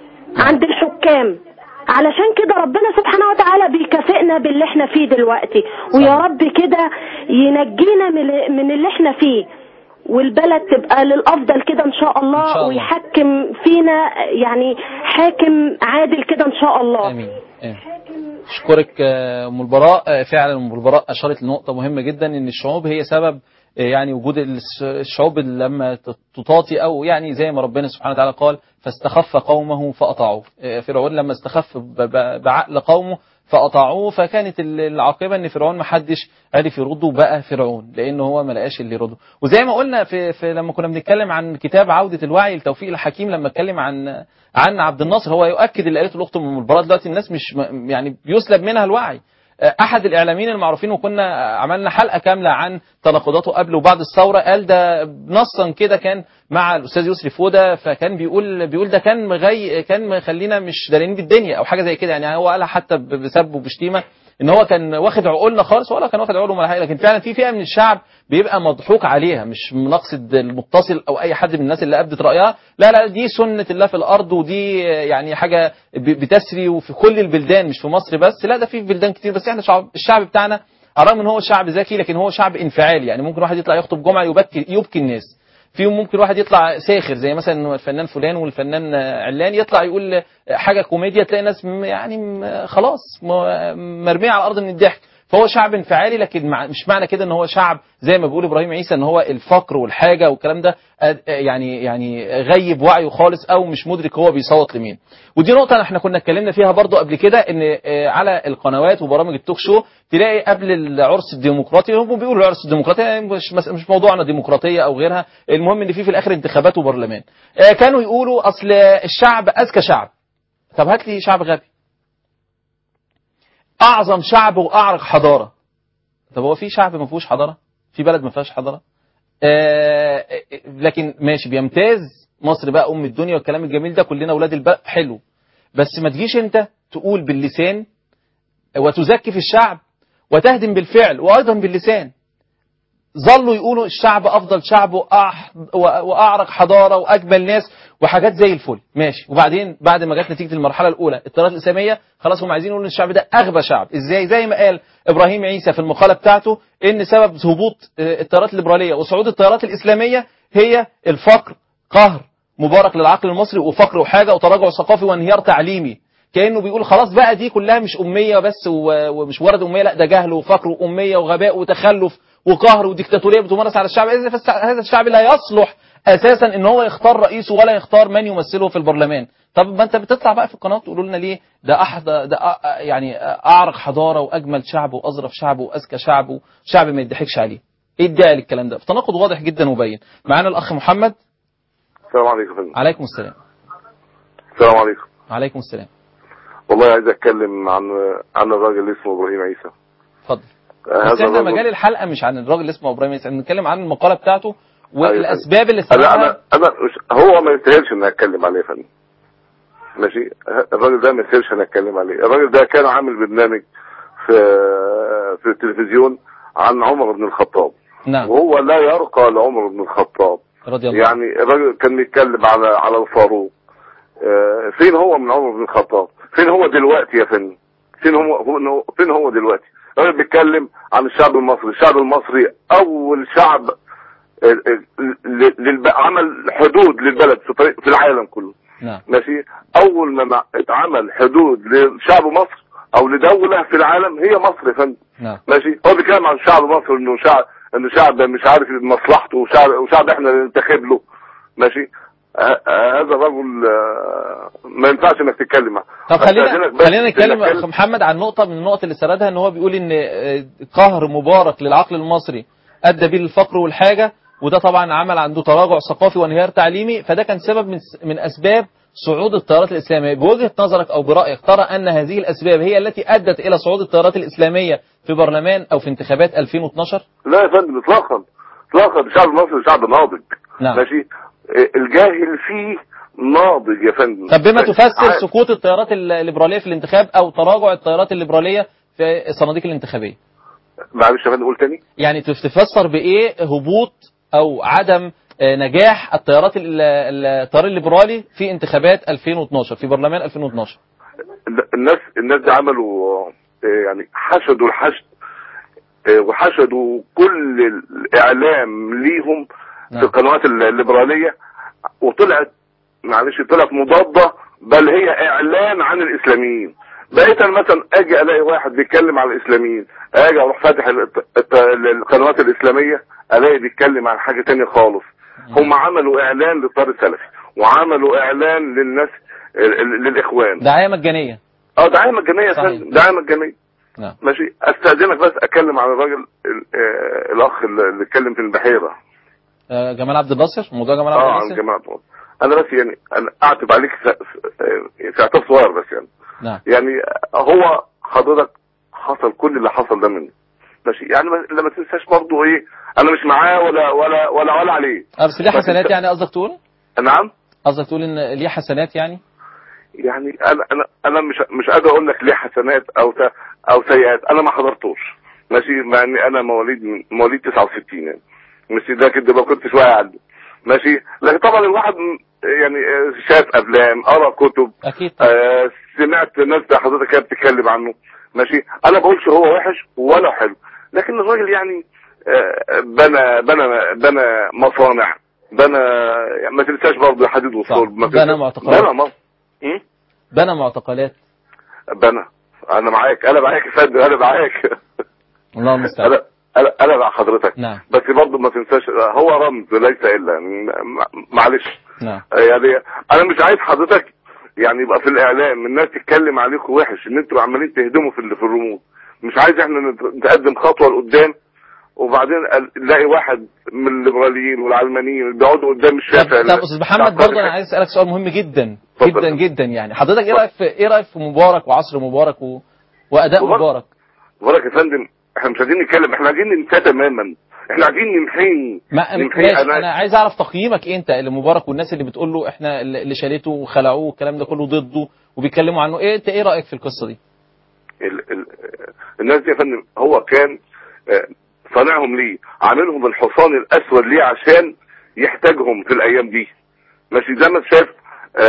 عند الحكام علشان كده ربنا سبحانه وتعالى بيكافئنا باللي احنا فيه دلوقتي ويا صحيح. رب كده ينجينا من من اللي احنا فيه والبلد تبقى للافضل كده ان شاء الله, إن شاء الله. ويحكم فينا يعني حاكم عادل كده ان شاء الله امين آمين. اشكرك آه، ام البراء آه، فعلا ام البراء اشارت لنقطه مهمه جدا ان الشعوب هي سبب آه، يعني وجود الس- الشعوب اللي لما ت- تطاطي او يعني زي ما ربنا سبحانه وتعالى قال فاستخف قومه فاطاعوه آه، فرعون لما استخف ب- ب- بعقل قومه فاطاعوه فكانت ال- العاقبه ان فرعون ما حدش عرف يرده وبقى فرعون لان هو ما لقاش اللي يرده وزي ما قلنا في, في لما كنا بنتكلم عن كتاب عوده الوعي لتوفيق الحكيم لما اتكلم عن عن عبد الناصر هو يؤكد اللي قالته الاخت ام البراء دلوقتي الناس مش م- يعني بيسلب منها الوعي احد الاعلاميين المعروفين وكنا عملنا حلقه كامله عن تناقضاته قبل وبعد الثوره قال ده نصا كده كان مع الاستاذ يسري فوده فكان بيقول بيقول ده كان مغي كان مخلينا مش دارين بالدنيا او حاجه زي كده يعني هو قالها حتى ب- بسب وبشتيمه ان هو كان واخد عقولنا خالص ولا كان واخد عقولهم ولا حاجه لكن فعلا في فئه من الشعب بيبقى مضحوك عليها مش نقصد المتصل او اي حد من الناس اللي ابدت رايها لا لا دي سنه الله في الارض ودي يعني حاجه ب- بتسري وفي كل البلدان مش في مصر بس لا ده في بلدان كتير بس احنا شعب الشعب بتاعنا على الرغم ان هو شعب ذكي لكن هو شعب انفعالي يعني ممكن واحد يطلع يخطب جمعه يبكي يبكي الناس فيهم ممكن واحد يطلع ساخر زي مثلا الفنان فلان والفنان علان يطلع يقول حاجه كوميديا تلاقي ناس م- يعني م- خلاص م- مرميه على الارض من الضحك فهو شعب انفعالي لكن مع مش معنى كده ان هو شعب زي ما بيقول ابراهيم عيسى ان هو الفقر والحاجه والكلام ده آه، يعني يعني غيب وعيه خالص او مش مدرك هو بيصوت لمين ودي نقطه احنا كنا اتكلمنا فيها برضو قبل كده ان آه، على القنوات وبرامج التوك شو تلاقي قبل العرس الديمقراطي هم بيقولوا العرس الديمقراطي يعني مش مس- مش موضوعنا ديمقراطيه او غيرها المهم ان في في الاخر انتخابات وبرلمان آه، كانوا يقولوا اصل الشعب اذكى شعب طب هات لي شعب غبي اعظم شعب واعرق حضاره طب هو في شعب ما فيهوش حضاره في بلد ما فيهاش حضاره آه لكن ماشي بيمتاز مصر بقى ام الدنيا والكلام الجميل ده كلنا اولاد البلد حلو بس ما تجيش انت تقول باللسان وتزكي في الشعب وتهدم بالفعل وايضا باللسان ظلوا يقولوا الشعب افضل شعب وأح- و- واعرق حضاره واجمل ناس وحاجات زي الفل ماشي وبعدين بعد ما جت نتيجه المرحله الاولى التيارات الاسلاميه خلاص هم عايزين يقولوا ان الشعب ده اغبى شعب ازاي زي ما قال ابراهيم عيسى في المقاله بتاعته ان سبب هبوط آه، التيارات الليبراليه وصعود التيارات الاسلاميه هي الفقر قهر مبارك للعقل المصري وفقر وحاجه وتراجع ثقافي وانهيار تعليمي كانه بيقول خلاص بقى دي كلها مش اميه بس و- ومش مجرد اميه لا ده جهل وفقر واميه وغباء وتخلف وقهر وديكتاتوريه بتمارس على الشعب اذا فالس- هذا الشعب لا يصلح اساسا ان هو يختار رئيسه ولا يختار من يمثله في البرلمان طب ما انت بتطلع بقى في القناه تقولوا لنا ليه ده احد ده أ- يعني اعرق حضاره واجمل شعب واظرف شعب واذكى شعب وشعب ما يضحكش عليه ايه الداعي للكلام ده في تناقض واضح جدا وبين معانا الاخ محمد السلام عليكم يا فندم عليكم السلام السلام عليكم عليكم السلام والله عايز اتكلم عن عن الراجل اللي اسمه ابراهيم عيسى اتفضل آه، بس احنا الرجل- مجال الحلقه مش عن الراجل اللي اسمه ابراهيم ياسين بنتكلم عن المقاله بتاعته أيوة. والاسباب اللي انا سببها انا انا مش هو ما يستاهلش ان اتكلم عليه يا فندم ماشي الراجل ده ما يستاهلش ان اتكلم عليه الراجل ده كان عامل برنامج في في التلفزيون عن عمر بن الخطاب نعم وهو لا يرقى لعمر بن الخطاب رضي الله عنه. يعني الراجل كان بيتكلم على على الفاروق آه، فين هو من عمر بن الخطاب فين هو دلوقتي يا فندم فين هو هو- فين هو دلوقتي الراجل بيتكلم عن الشعب المصري الشعب المصري اول شعب آه، آه، ل- للب- عمل حدود للبلد في طريق في العالم كله نعم ماشي اول ما مع- اتعمل حدود لشعب مصر او لدولة في العالم هي مصر يا فندم نعم ماشي هو بيتكلم عن الشعب المصري انه شعب انه شعب مش عارف مصلحته وشعب وشعب احنا اللي ننتخب له ماشي آه، آه، هذا الرجل آه، ما ينفعش انك تتكلم معه طب خلينا أستأذنك بس خلينا نتكلم إنك اخ محمد عن نقطه من النقط اللي سردها ان هو بيقول ان آه، قهر مبارك للعقل المصري ادى بيه للفقر والحاجه وده طبعا عمل عنده تراجع ثقافي وانهيار تعليمي فده كان سبب من من اسباب صعود التيارات الاسلاميه بوجهه نظرك او برايك ترى ان هذه الاسباب هي التي ادت الى صعود التيارات الاسلاميه في برلمان او في انتخابات 2012 لا يا فندم اطلاقا اطلاقا الشعب المصري شعب ناضج نعم. ماشي آه، الجاهل فيه ناضج يا فندم طب بما ماشي. تفسر عارف. سقوط التيارات الليبراليه في الانتخاب او تراجع التيارات الليبراليه في الصناديق الانتخابيه معلش يا فندم قول تاني يعني تفسر بايه هبوط او عدم آه، نجاح التيارات ال- ال- التيار الليبرالي في انتخابات 2012 في برلمان 2012 الناس الناس دي عملوا آه، يعني حشدوا الحشد آه، وحشدوا كل الاعلام ليهم في نعم. القنوات الليبراليه وطلعت معلش طلعت مضاده بل هي اعلان عن الاسلاميين بقيت أنا مثلا اجي الاقي واحد بيتكلم على الاسلاميين اجي اروح فاتح الت- الت- القنوات الاسلاميه الاقي بيتكلم عن حاجه تانية خالص هم عملوا اعلان للطار السلفي وعملوا اعلان للناس ال- ال- للاخوان دعايه مجانيه اه دعايه مجانيه يا صحيح. فندم دعايه مجانيه نعم ماشي استاذنك بس اتكلم عن الراجل ال- آه، الاخ اللي اللي اتكلم في البحيره آه، جمال عبد الناصر موضوع جمال عبد اه عن الناصر جماعه مصر. انا بس يعني انا اعتب عليك في في- في اعتاب صغير بس يعني نعم يعني هو حضرتك حصل كل اللي حصل ده منه ماشي يعني ما- لما تنساش برضه ايه انا مش معاه ولا ولا ولا ولا عليه آه، بس ليه بس حسنات انت- يعني قصدك تقول نعم قصدك تقول ان ليه حسنات يعني يعني انا انا انا مش مش قادر اقول لك ليه حسنات او س- او سيئات انا ما حضرتوش ماشي مع اني انا مواليد من- مواليد 69 يعني مش ده كده ما كنتش واعي عنه ماشي لكن طبعا الواحد م- يعني آه، شاف افلام قرا كتب اكيد آه سمعت ناس زي حضرتك كده بتتكلم عنه ماشي انا بقولش هو وحش ولا حلو لكن الراجل يعني آه، بنى بنى بنى مصانع بنى يعني ما تنساش برضه حديد وصلب ما بنى تنساش- معتقلات. بنى مصر م? بنى معتقلات بنى انا معاك انا معاك يا فندم انا معاك الله المستعان انا انا انا مع حضرتك نعم بس برضه ما تنساش هو رمز ليس الا يعني م- معلش نعم يعني انا مش عايز حضرتك يعني يبقى في الاعلام الناس تتكلم عليكم وحش ان انتوا عمالين تهدموا في اللي في الرموز مش عايز احنا نت- نتقدم خطوه لقدام وبعدين ال- نلاقي واحد من الليبراليين والعلمانيين اللي بيقعدوا قدام طب, الشاشة طب استاذ محمد برضه انا عايز اسالك سؤال مهم جدا اتفضل. جدا جدا يعني حضرتك ايه رايك في ايه رايك في مبارك وعصر مبارك و... واداء مبارك؟ مبارك بقولك يا فندم احنا مش عايزين نتكلم احنا عايزين ننساه تماما احنا عايزين نمحيه ما نمحيه ماشي انا عايز اعرف تقييمك انت لمبارك والناس اللي بتقول له احنا اللي شالته وخلعوه والكلام ده كله ضده وبيتكلموا عنه ايه انت ايه رايك في القصه دي ال ال الناس دي يا فندم هو كان آه، صانعهم ليه عاملهم الحصان الاسود ليه عشان يحتاجهم في الايام دي ماشي زي ما انت شايف آه،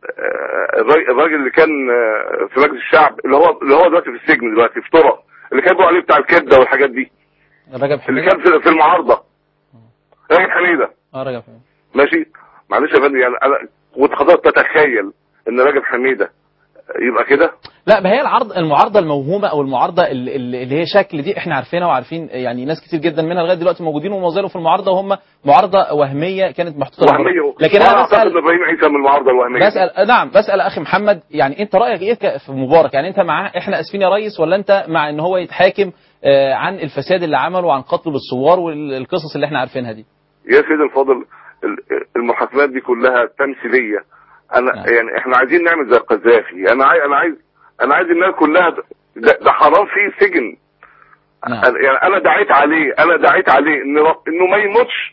آه، الراجل الراجل اللي كان آه، في مجلس الشعب اللي هو اللي هو دلوقتي في السجن دلوقتي في طرق اللي كان بيقولوا عليه بتاع الكبده والحاجات دي رجب اللي حميده كان في- في المعارضه راجل حميده اه رجب حميده ماشي معلش يا فندم يعني انا كنت حضرتك تتخيل ان راجل حميده يبقى كده لا ما هي العرض المعارضه الموهومه او المعارضه ال- ال- اللي هي شكل دي احنا عارفينها وعارفين يعني ناس كتير جدا منها لغايه دلوقتي موجودين وما زالوا في المعارضه وهم معارضه وهميه كانت محطوطه وهميه للمعارضة. لكن وأنا انا اعتقد بسال ان ابراهيم عيسى من المعارضه الوهميه بسال نعم بسال اخي محمد يعني انت رايك ايه ك- في مبارك يعني انت مع احنا اسفين يا ريس ولا انت مع ان هو يتحاكم آه، عن الفساد اللي عمله وعن قتله بالثوار والقصص اللي احنا عارفينها دي يا سيدي الفاضل ال- المحاكمات دي كلها تمثيليه انا نعم. يعني احنا عايزين نعمل زي القذافي انا عايز انا عايز انا عايز الناس كلها ده, ده حرام فيه سجن نعم أنا- يعني انا دعيت عليه انا دعيت عليه انه انه ما يموتش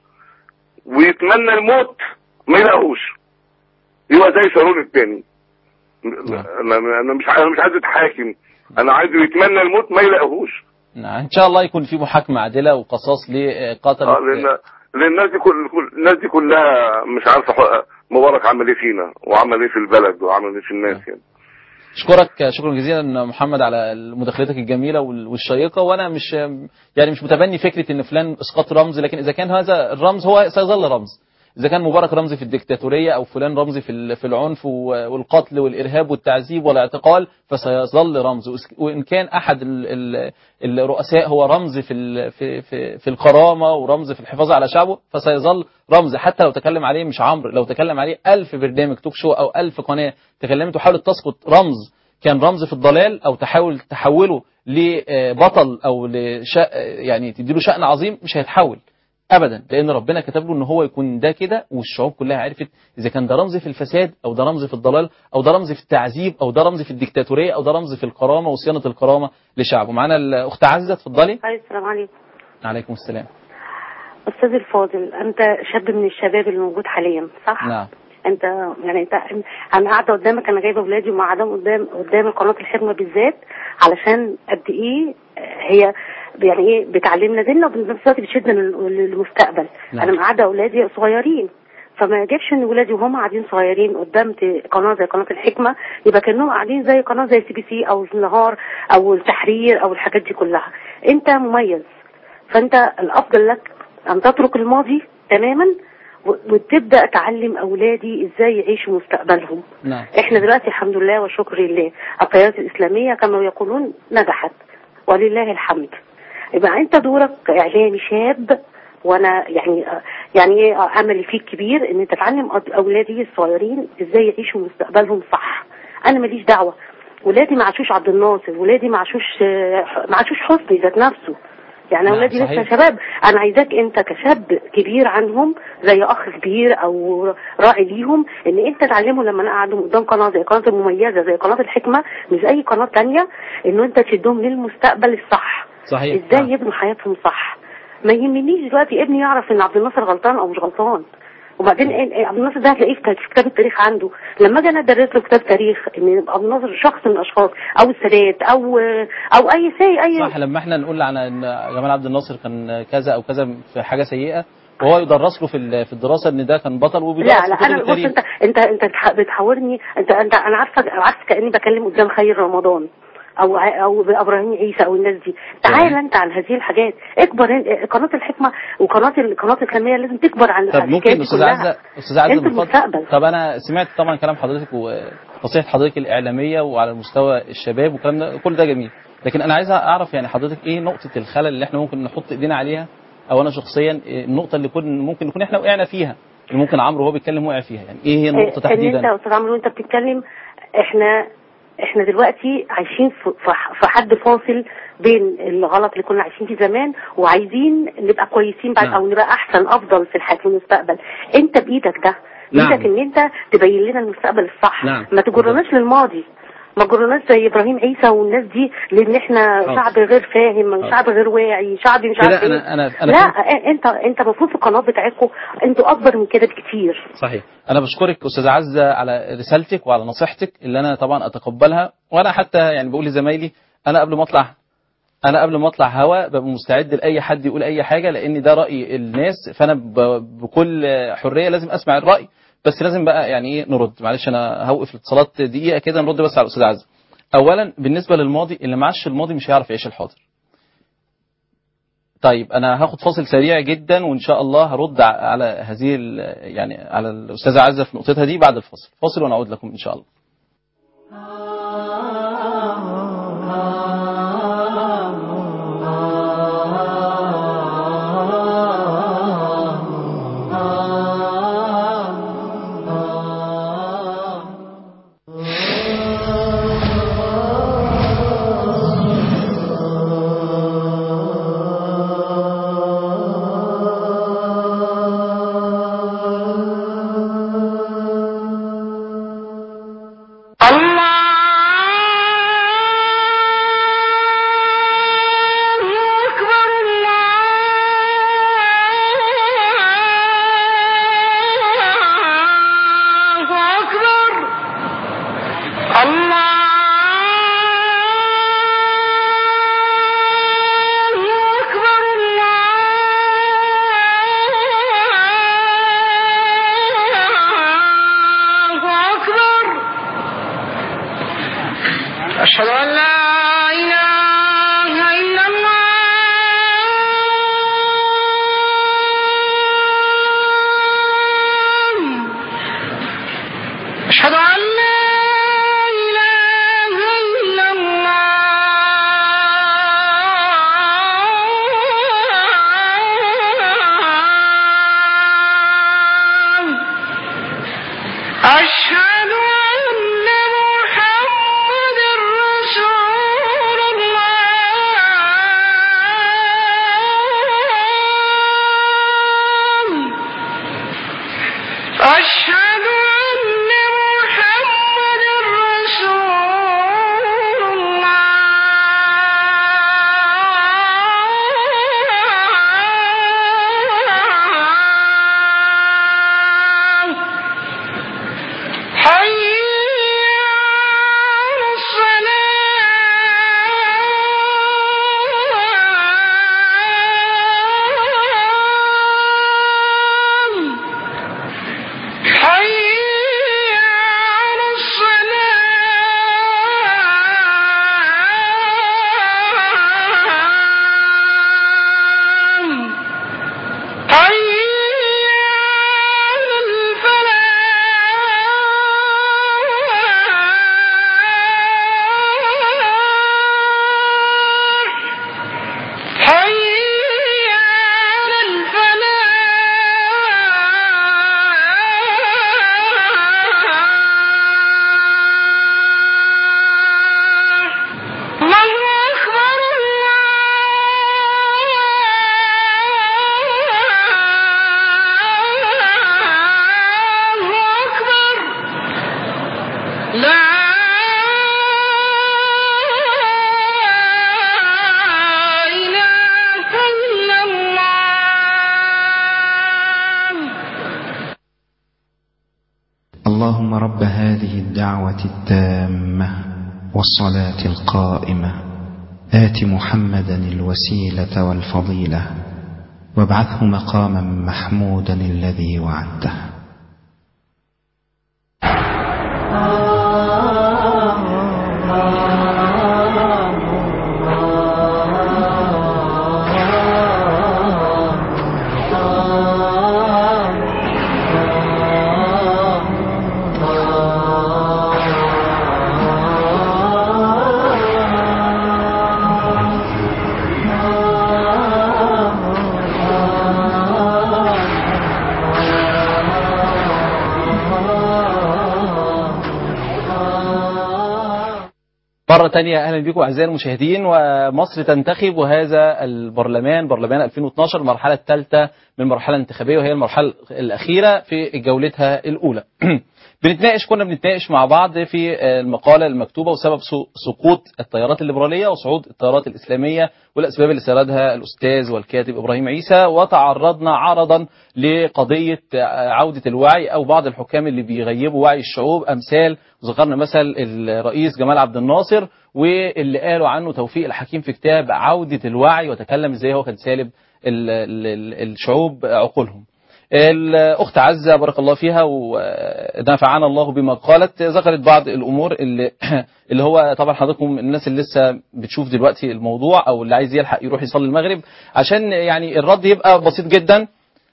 ويتمنى الموت ما يلاقوش يبقى زي شارون التاني نعم. انا انا مش انا مش عايز اتحاكم انا عايزه يتمنى الموت ما يلاقوهوش نعم ان شاء الله يكون في محاكمه عادله وقصاص لقتل اه لان لان الناس دي كل كل- الناس دي كلها مش عارفه ح- مبارك عمل ايه فينا وعمل ايه في البلد وعمل ايه في الناس يعني اشكرك شكرا جزيلا محمد على مداخلتك الجميله وال- والشيقه وانا مش يعني مش متبني فكره ان فلان اسقاط رمز لكن اذا كان هذا الرمز هو سيظل رمز اذا كان مبارك رمز في الدكتاتوريه او فلان رمز في ال- في العنف و- والقتل والارهاب والتعذيب والاعتقال فسيظل رمز وإس- وان كان احد ال- ال- الرؤساء هو رمز في ال- في في, في الكرامه ورمز في الحفاظ على شعبه فسيظل رمز حتى لو تكلم عليه مش عمرو لو تكلم عليه ألف برنامج توك شو او ألف قناه تكلمت وحاولت تسقط رمز كان رمز في الضلال او تحاول تحوله لبطل او لش يعني تديله شأن عظيم مش هيتحول ابدا لان ربنا كتب له ان هو يكون ده كده والشعوب كلها عرفت اذا كان ده رمز في الفساد او ده رمز في الضلال او ده رمز في التعذيب او ده رمز في الديكتاتوريه او ده رمز في الكرامه وصيانه الكرامه لشعبه معانا الاخت عزه اتفضلي أي السلام عليكم عليكم السلام أستاذ الفاضل أنت شاب من الشباب اللي موجود حاليا صح؟ نعم انت يعني انت انا قاعده قدامك انا جايبه اولادي ومقعدهم قدام قدام قناه الحكمه بالذات علشان قد ايه هي يعني ايه بتعلمنا ديننا وفي نفس الوقت بتشدنا لل- للمستقبل نعم. انا مقعده اولادي صغيرين فما يجبش ان ولادي وهم قاعدين صغيرين قدام ت- قناه زي قناه الحكمه يبقى كانهم قاعدين زي قناه زي سي بي سي او النهار او التحرير او الحاجات دي كلها انت مميز فانت الافضل لك ان تترك الماضي تماما و- وتبدا تعلم اولادي ازاي يعيشوا مستقبلهم نعم احنا دلوقتي الحمد لله والشكر لله القيادات الاسلاميه كما يقولون نجحت ولله الحمد يبقى انت دورك اعلامي شاب وانا يعني يعني ايه املي فيك كبير ان انت تعلم أط- اولادي الصغيرين ازاي يعيشوا مستقبلهم صح انا ماليش دعوه ولادي ما عاشوش عبد الناصر ولادي ما عاشوش آه، ما عاشوش حسني ذات نفسه يعني نعم، اولادي لسه صحيح. شباب انا عايزاك انت كشاب كبير عنهم زي اخ كبير او راعي ليهم ان انت تعلمهم لما انا قاعدهم قدام قناه زي قناه المميزه زي قناه الحكمه مش اي قناه تانية انه انت تشدهم للمستقبل الصح صحيح ازاي نعم. يبنوا حياتهم صح ما يهمنيش دلوقتي ابني يعرف ان عبد الناصر غلطان او مش غلطان وبعدين إيه- إيه عبد الناصر ده هتلاقيه في في كتاب التاريخ عنده لما اجي انا ادرس له كتاب تاريخ ان عبد الناصر شخص من الاشخاص او السادات او او اي سي اي صح لما احنا نقول عن ان جمال عبد الناصر كان كذا او كذا في حاجه سيئه وهو يدرس له في ال- في الدراسه ان ده كان بطل وبيدرس لا لا في كتب انا بص التاريخ انت انت انت بتح- بتحاورني انت انت انا عارفه عارفه كاني بكلم قدام خير رمضان او ع- او ابراهيم عيسى او الناس دي تعال تمام. انت عن هذه الحاجات اكبر إن- قناه الحكمه وقناه ال- قناه الاسلاميه لازم تكبر عن طب الحكايات ممكن دي استاذ كلها. عزه استاذ عزه انتوا من فضل- المستقبل طب انا سمعت طبعا كلام حضرتك ونصيحه حضرتك الاعلاميه وعلى مستوى الشباب والكلام ده كل ده جميل لكن انا عايز اعرف يعني حضرتك ايه نقطه الخلل اللي احنا ممكن نحط ايدينا عليها او انا شخصيا إيه النقطه اللي كن ممكن نكون احنا وقعنا فيها اللي ممكن عمرو وهو بيتكلم وقع فيها يعني ايه هي النقطه ان انت تحديدا يا استاذ عمرو وانت بتتكلم احنا احنا دلوقتي عايشين في في- في حد فاصل بين الغلط اللي كنا عايشين فيه زمان وعايزين نبقى كويسين بعد نعم. او نبقى احسن افضل في الحياه في المستقبل انت بايدك ده نعم. بايدك ان انت تبين لنا المستقبل الصح نعم. ما تجرناش للماضي مجرونات زي ابراهيم عيسى والناس دي لان احنا حاضر. شعب غير فاهم شعب غير واعي شعب مش كده عارف انا ايه انا انا لا فهمت. آه، انت انت المفروض في القناه بتاعتكم انتوا اكبر من كده بكتير صحيح انا بشكرك استاذه عزه على رسالتك وعلى نصيحتك اللي انا طبعا اتقبلها وانا حتى يعني بقول لزمايلي انا قبل ما اطلع انا قبل ما اطلع هوا ببقى مستعد لاي حد يقول اي حاجه لان ده راي الناس فانا ب- بكل حريه لازم اسمع الراي بس لازم بقى يعني ايه نرد معلش انا هوقف الاتصالات دقيقه كده نرد بس على الاستاذ عزه اولا بالنسبه للماضي اللي معاش الماضي مش هيعرف يعيش الحاضر طيب انا هاخد فاصل سريع جدا وان شاء الله هرد ع- على هذه ال- يعني على الاستاذه عزه في نقطتها دي بعد الفاصل فاصل ونعود لكم ان شاء الله أشهد أن لا إله إلا الله أشهد أن لا إله إلا الله أشهد أن محمد رسول الله أشهد أن محمد رسول الله حي على الصلاة حي على الصلاة حي على الفلاح حي على الفلاح الله أكبر الله أكبر لا إله إلا الله اللهم رب هذه الدعوة التامة والصلاة القائمة آت محمدا الوسيلة والفضيلة وابعثه مقاما محمودا الذي وعدته مرة تانية أهلا بكم أعزائي المشاهدين ومصر تنتخب وهذا البرلمان برلمان 2012 المرحلة الثالثة من المرحلة الانتخابية وهي المرحلة الأخيرة في جولتها الأولى بنتناقش كنا بنتناقش مع بعض في آه، المقالة المكتوبة وسبب سو- سقوط التيارات الليبرالية وصعود التيارات الإسلامية والأسباب اللي سردها الأستاذ والكاتب إبراهيم عيسى وتعرضنا عرضا لقضية آه، عودة الوعي أو بعض الحكام اللي بيغيبوا وعي الشعوب أمثال ذكرنا مثل الرئيس جمال عبد الناصر واللي قالوا عنه توفيق الحكيم في كتاب عودة الوعي وتكلم ازاي هو كان سالب ال- ال- ال- الشعوب عقولهم الأخت عزة بارك الله فيها ونفعنا الله بما قالت ذكرت بعض الأمور اللي, اللي هو طبعا حضراتكم الناس اللي لسه بتشوف دلوقتي الموضوع أو اللي عايز يلحق يروح يصلي المغرب عشان يعني الرد يبقى بسيط جدا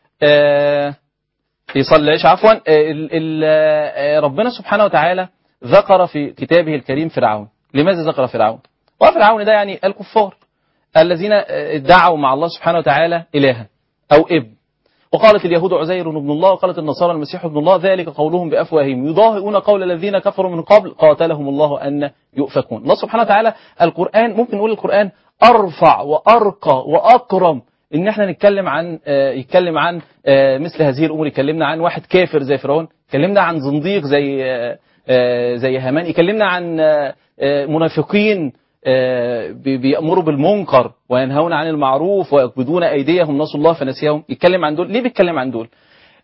آه، يصلي العيش عفوا آه، ال- ال- آه، ربنا سبحانه وتعالى ذكر في كتابه الكريم فرعون لماذا ذكر فرعون وفرعون ده يعني الكفار الذين آه، ادعوا مع الله سبحانه وتعالى إلها أو ابن وقالت اليهود عزير ابن الله وقالت النصارى المسيح ابن الله ذلك قولهم بأفواههم يضاهئون قول الذين كفروا من قبل قاتلهم الله أن يؤفكون الله سبحانه وتعالى القرآن ممكن نقول القرآن أرفع وأرقى وأكرم ان احنا نتكلم عن آه، يتكلم عن آه، مثل هذه الامور يكلمنا عن واحد كافر زي فرعون يكلمنا عن زنديق زي آه، آه، زي هامان يكلمنا عن آه، آه، منافقين آه، بي- بيأمروا بالمنكر وينهون عن المعروف ويقبضون أيديهم نسوا الله فنسيهم يتكلم عن دول ليه بيتكلم عن دول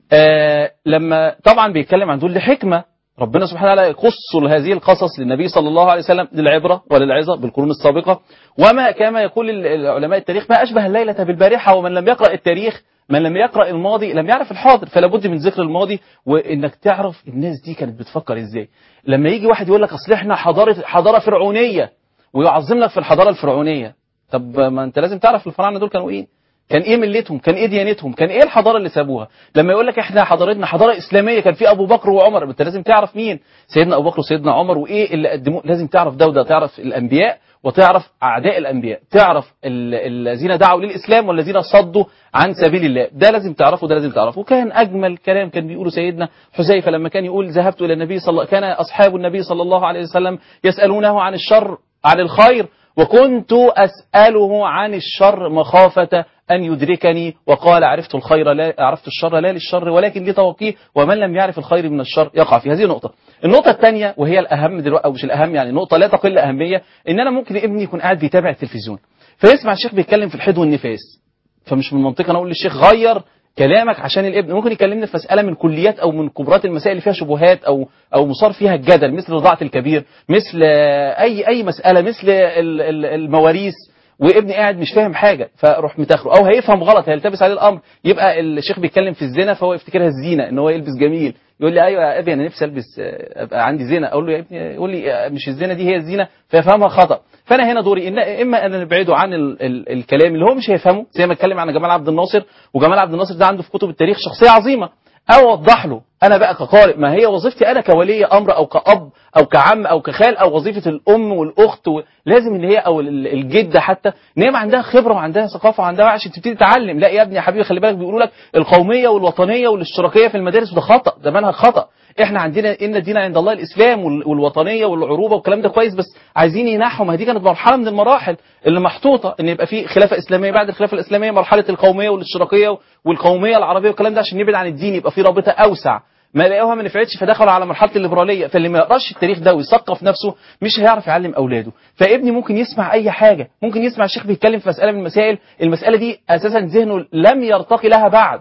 آه، لما طبعا بيتكلم عن دول لحكمة ربنا سبحانه وتعالى يقص هذه القصص للنبي صلى الله عليه وسلم للعبرة وللعظة بالقرون السابقة وما كما يقول ال- العلماء التاريخ ما أشبه الليلة بالبارحة ومن لم يقرأ التاريخ من لم يقرأ الماضي لم يعرف الحاضر فلا بد من ذكر الماضي وإنك تعرف الناس دي كانت بتفكر إزاي لما يجي واحد يقول لك أصل إحنا حضارة حضارة فرعونية ويعظم لك في الحضارة الفرعونية طب ما أنت لازم تعرف الفراعنة دول كانوا إيه كان ايه ملتهم كان ايه ديانتهم كان ايه الحضاره اللي سابوها لما يقول لك احنا حضارتنا حضاره اسلاميه كان في ابو بكر وعمر انت لازم تعرف مين سيدنا ابو بكر وسيدنا عمر وايه اللي قدموه لازم تعرف ده وده تعرف الانبياء وتعرف اعداء الانبياء تعرف ال- الذين دعوا للاسلام والذين صدوا عن سبيل الله ده لازم تعرفه ده لازم تعرفه وكان اجمل كلام كان بيقوله سيدنا حذيفه لما كان يقول ذهبت الى النبي صلى الله كان اصحاب النبي صلى الله عليه وسلم يسالونه عن الشر عن الخير وكنت أسأله عن الشر مخافة أن يدركني وقال عرفت الخير لا عرفت الشر لا للشر ولكن لتوقيه ومن لم يعرف الخير من الشر يقع في هذه النقطة النقطة الثانية وهي الأهم دلوقتي أو مش الأهم يعني نقطة لا تقل أهمية إن أنا ممكن ابني يكون قاعد بيتابع التلفزيون فيسمع الشيخ بيتكلم في الحيض والنفاس فمش من منطقي أنا أقول للشيخ غير كلامك عشان الابن ممكن يكلمني في مسألة من كليات أو من كبرات المسائل اللي فيها شبهات أو أو مثار فيها الجدل مثل رضاعة الكبير مثل آه، أي أي مسألة مثل ال- ال- المواريث وابني قاعد مش فاهم حاجة فاروح متاخره او هيفهم غلط هيلتبس عليه الامر يبقى الشيخ بيتكلم في الزنا فهو يفتكرها الزينة ان هو يلبس جميل يقول لي ايوه يا ابي انا نفسي البس آه، ابقى عندي زنا اقول له يا ابني يقول لي آه، مش الزنا دي هي الزينة فيفهمها خطأ فانا هنا دوري إن اما ان نبعده عن ال ال الكلام اللي هو مش هيفهمه زي ما اتكلم عن جمال عبد الناصر وجمال عبد الناصر ده عنده في كتب التاريخ شخصية عظيمة او اوضح له انا بقى كقارئ ما هي وظيفتي انا كولي امر او كاب او كعم او كخال او وظيفه الام والاخت و... لازم ان هي او ال- الجده حتى ان هي عندها خبره وعندها ثقافه وعندها وعي عشان تبتدي تتعلم لا يا ابني يا حبيبي خلي بالك بيقولوا لك القوميه والوطنيه والاشتراكيه في المدارس وده خطا ده منهج خطا احنا عندنا ان الدين عند الله الاسلام وال- والوطنيه والعروبه والكلام ده كويس بس عايزين ينحوا ما هي دي كانت مرحله من المراحل اللي محطوطه ان يبقى في خلافه اسلاميه بعد الخلافه الاسلاميه مرحله القوميه والاشتراكيه والقوميه العربيه والكلام ده عشان نبعد عن الدين يبقى في رابطه اوسع ما لقوها ما نفعتش فدخلوا على مرحله الليبراليه فاللي ما يقراش التاريخ ده ويثقف نفسه مش هيعرف يعلم اولاده فابني ممكن يسمع اي حاجه ممكن يسمع الشيخ بيتكلم في مساله من المسائل المساله دي اساسا ذهنه لم يرتقي لها بعد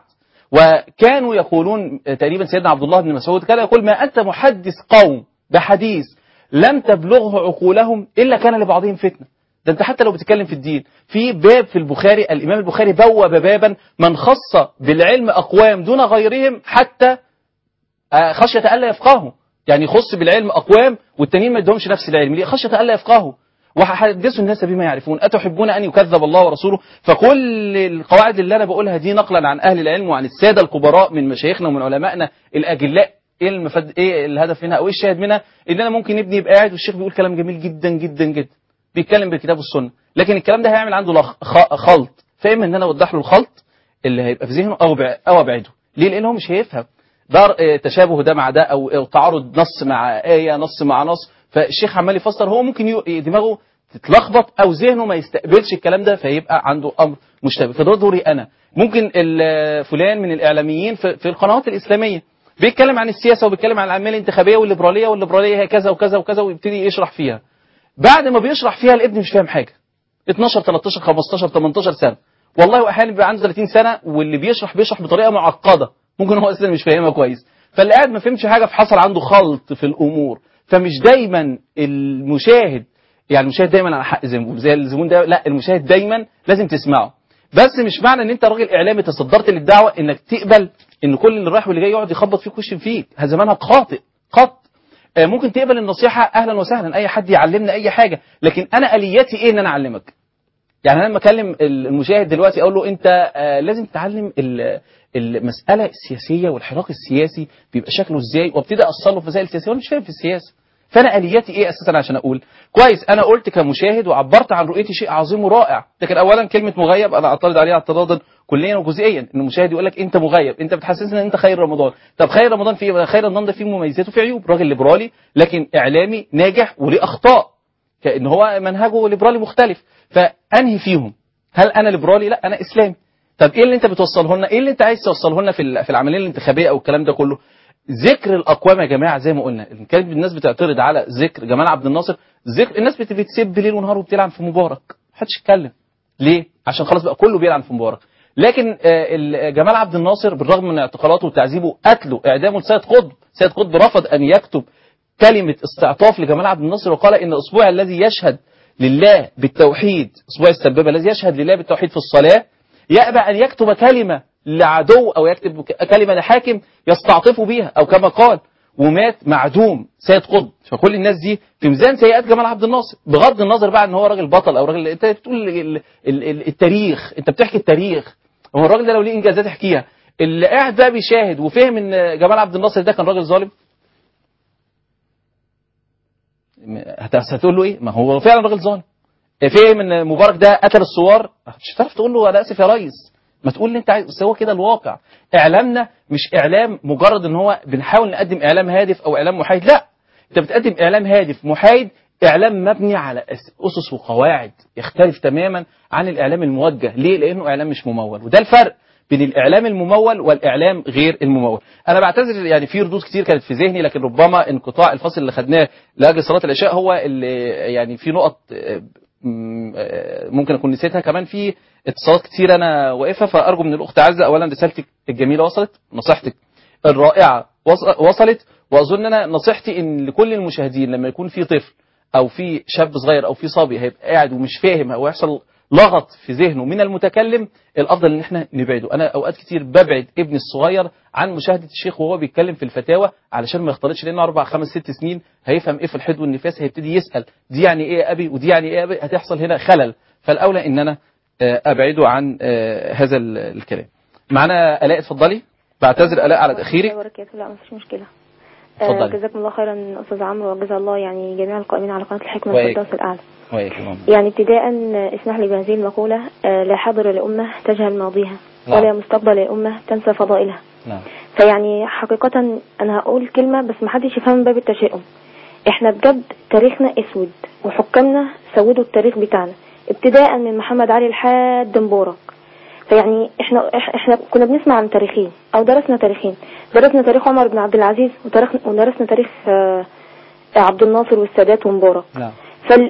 وكانوا يقولون تقريبا سيدنا عبد الله بن مسعود كان يقول ما انت محدث قوم بحديث لم تبلغه عقولهم الا كان لبعضهم فتنه ده انت حتى لو بتتكلم في الدين في باب في البخاري الامام البخاري بوب بابا من خص بالعلم اقوام دون غيرهم حتى آه، خشية ألا يفقهوا يعني يخص بالعلم أقوام والتانيين ما يدهمش نفس العلم ليه خشية ألا يفقهوا وحدثوا الناس بما يعرفون أتحبون أن يكذب الله ورسوله فكل القواعد اللي أنا بقولها دي نقلا عن أهل العلم وعن السادة الكبراء من مشايخنا ومن علمائنا الأجلاء ايه المفاد ايه الهدف منها او ايه الشاهد منها ان انا ممكن ابني يبقى قاعد والشيخ بيقول كلام جميل جدا جدا جدا بيتكلم بالكتاب والسنه لكن الكلام ده هيعمل عنده لخ- خ- خلط فاما ان انا اوضح له الخلط اللي هيبقى في ذهنه او بع- او ابعده ليه لان هو مش هيفهم ده آه، تشابه ده مع ده او أو تعارض نص مع ايه نص مع نص فالشيخ عمال يفسر هو ممكن يو- دماغه تتلخبط او ذهنه ما يستقبلش الكلام ده فيبقى عنده امر مشتبه فده دوري انا ممكن ال- فلان من الاعلاميين في في القنوات الاسلاميه بيتكلم عن السياسه وبيتكلم عن العمليه الانتخابيه والليبراليه والليبراليه هي كذا وكذا وكذا ويبتدي يشرح فيها بعد ما بيشرح فيها الابن مش فاهم حاجه 12 13 15 18 سنه والله واحيانا بيبقى عنده 30 سنه واللي بيشرح بيشرح بطريقه معقده ممكن هو اصلا مش فاهمها كويس فاللي قاعد ما فهمش حاجه فحصل عنده خلط في الامور فمش دايما المشاهد يعني المشاهد دايما على حق زي ما بيقول زي الزبون ده لا المشاهد دايما لازم تسمعه بس مش معنى ان انت راجل اعلامي تصدرت للدعوه انك تقبل ان كل اللي رايح واللي جاي يقعد يخبط فيك ويشتم فيك هذا منهج خاطئ قط آه، ممكن تقبل النصيحه اهلا وسهلا اي حد يعلمنا اي حاجه لكن انا اليتي ايه ان انا اعلمك يعني انا لما اكلم المشاهد دلوقتي اقول له انت آه، لازم تتعلم ال- المساله السياسيه والحراك السياسي بيبقى شكله ازاي وابتدي اوصل له في مسائل سياسيه وانا مش فاهم في السياسه فانا الياتي ايه اساسا عشان اقول كويس انا قلت كمشاهد وعبرت عن رؤيتي شيء عظيم ورائع لكن اولا كلمه مغيب انا اعترض عليها اعتراضا كليا وجزئيا ان المشاهد يقول لك انت مغيب انت بتحسسني ان انت خير رمضان طب خير رمضان فيه خير رمضان ده فيه مميزات وفيه عيوب راجل ليبرالي لكن اعلامي ناجح وليه اخطاء كان هو منهجه ليبرالي مختلف فانهي فيهم هل انا ليبرالي لا انا اسلامي طب ايه اللي انت بتوصله لنا ايه اللي انت عايز توصله لنا في ال- في العمليه الانتخابيه او الكلام ده كله ذكر الاقوام يا جماعه زي ما قلنا إن كانت الناس بتعترض على ذكر جمال عبد الناصر ذكر الناس بت- بتسب ليل ونهار وبتلعن في مبارك محدش يتكلم ليه عشان خلاص بقى كله بيلعن في مبارك لكن آه، ال- جمال عبد الناصر بالرغم من اعتقالاته وتعذيبه قتله اعدامه لسيد قطب سيد قطب رفض ان يكتب كلمه استعطاف لجمال عبد الناصر وقال ان الاسبوع الذي يشهد لله بالتوحيد اسبوع السبابه الذي يشهد لله بالتوحيد في الصلاه يأبى أن يكتب كلمة لعدو أو يكتب ك- كلمة لحاكم يستعطف بها أو كما قال ومات معدوم سيد قطب فكل الناس دي في ميزان سيئات جمال عبد الناصر بغض النظر بقى ان هو راجل بطل او راجل انت بتقول ال- ال- ال- التاريخ انت بتحكي التاريخ هو الراجل ده لو ليه انجازات احكيها اللي قاعد بقى بيشاهد وفهم ان جمال عبد الناصر ده كان راجل ظالم م- هت- هتقول له ايه ما هو فعلا راجل ظالم فهم ان مبارك ده قتل الثوار مش هتعرف تقول له انا اسف يا ريس ما تقول اللي انت عايز بس هو كده الواقع اعلامنا مش اعلام مجرد ان هو بنحاول نقدم اعلام هادف او اعلام محايد لا انت بتقدم اعلام هادف محايد اعلام مبني على أس- اسس وقواعد يختلف تماما عن الاعلام الموجه ليه لانه اعلام مش ممول وده الفرق بين الاعلام الممول والاعلام غير الممول انا بعتذر يعني في ردود كتير كانت في ذهني لكن ربما انقطاع الفصل اللي خدناه لاجل صلاه العشاء هو اللي يعني في نقط آه، م- آه، ممكن اكون نسيتها كمان في اتصالات كتير انا واقفها فارجو من الاخت عزه اولا رسالتك الجميله وصلت نصيحتك الرائعه وص- وصلت واظن انا نصيحتي ان لكل المشاهدين لما يكون في طفل او في شاب صغير او في صبي هيبقى قاعد ومش فاهم او يحصل لغط في ذهنه من المتكلم الافضل ان احنا نبعده انا اوقات كتير ببعد ابني الصغير عن مشاهده الشيخ وهو بيتكلم في الفتاوى علشان ما يختلطش لانه اربع خمس ست سنين هيفهم ايه في الحيض والنفاس هيبتدي يسال دي يعني ايه يا ابي ودي يعني ايه يا ابي هتحصل هنا خلل فالاولى ان انا آه، ابعده عن آه، هذا ال- الكلام معانا الاء اتفضلي بعتذر الاء على تاخيرك الله وبركاته لا مفيش مشكلة اتفضلي. آه جزاكم الله خيرا استاذ عمرو وجزا الله يعني جميع القائمين على قناة الحكمة وإياك. الفردوس الأعلى وإياك اللهم. يعني ابتداء آه، اسمح لي بهذه المقولة آه لا حاضر لأمة تجهل ماضيها نعم. ولا مستقبل لأمة تنسى فضائلها نعم فيعني حقيقة أنا هقول كلمة بس محدش يفهم من باب التشاؤم احنا بجد تاريخنا اسود وحكامنا سودوا التاريخ بتاعنا ابتداء من محمد علي لحد مبارك فيعني احنا إح- احنا كنا بنسمع عن تاريخين او درسنا تاريخين درسنا تاريخ عمر بن عبد العزيز وتاريخ- ودرسنا تاريخ آه، عبد الناصر والسادات ومبارك نعم فال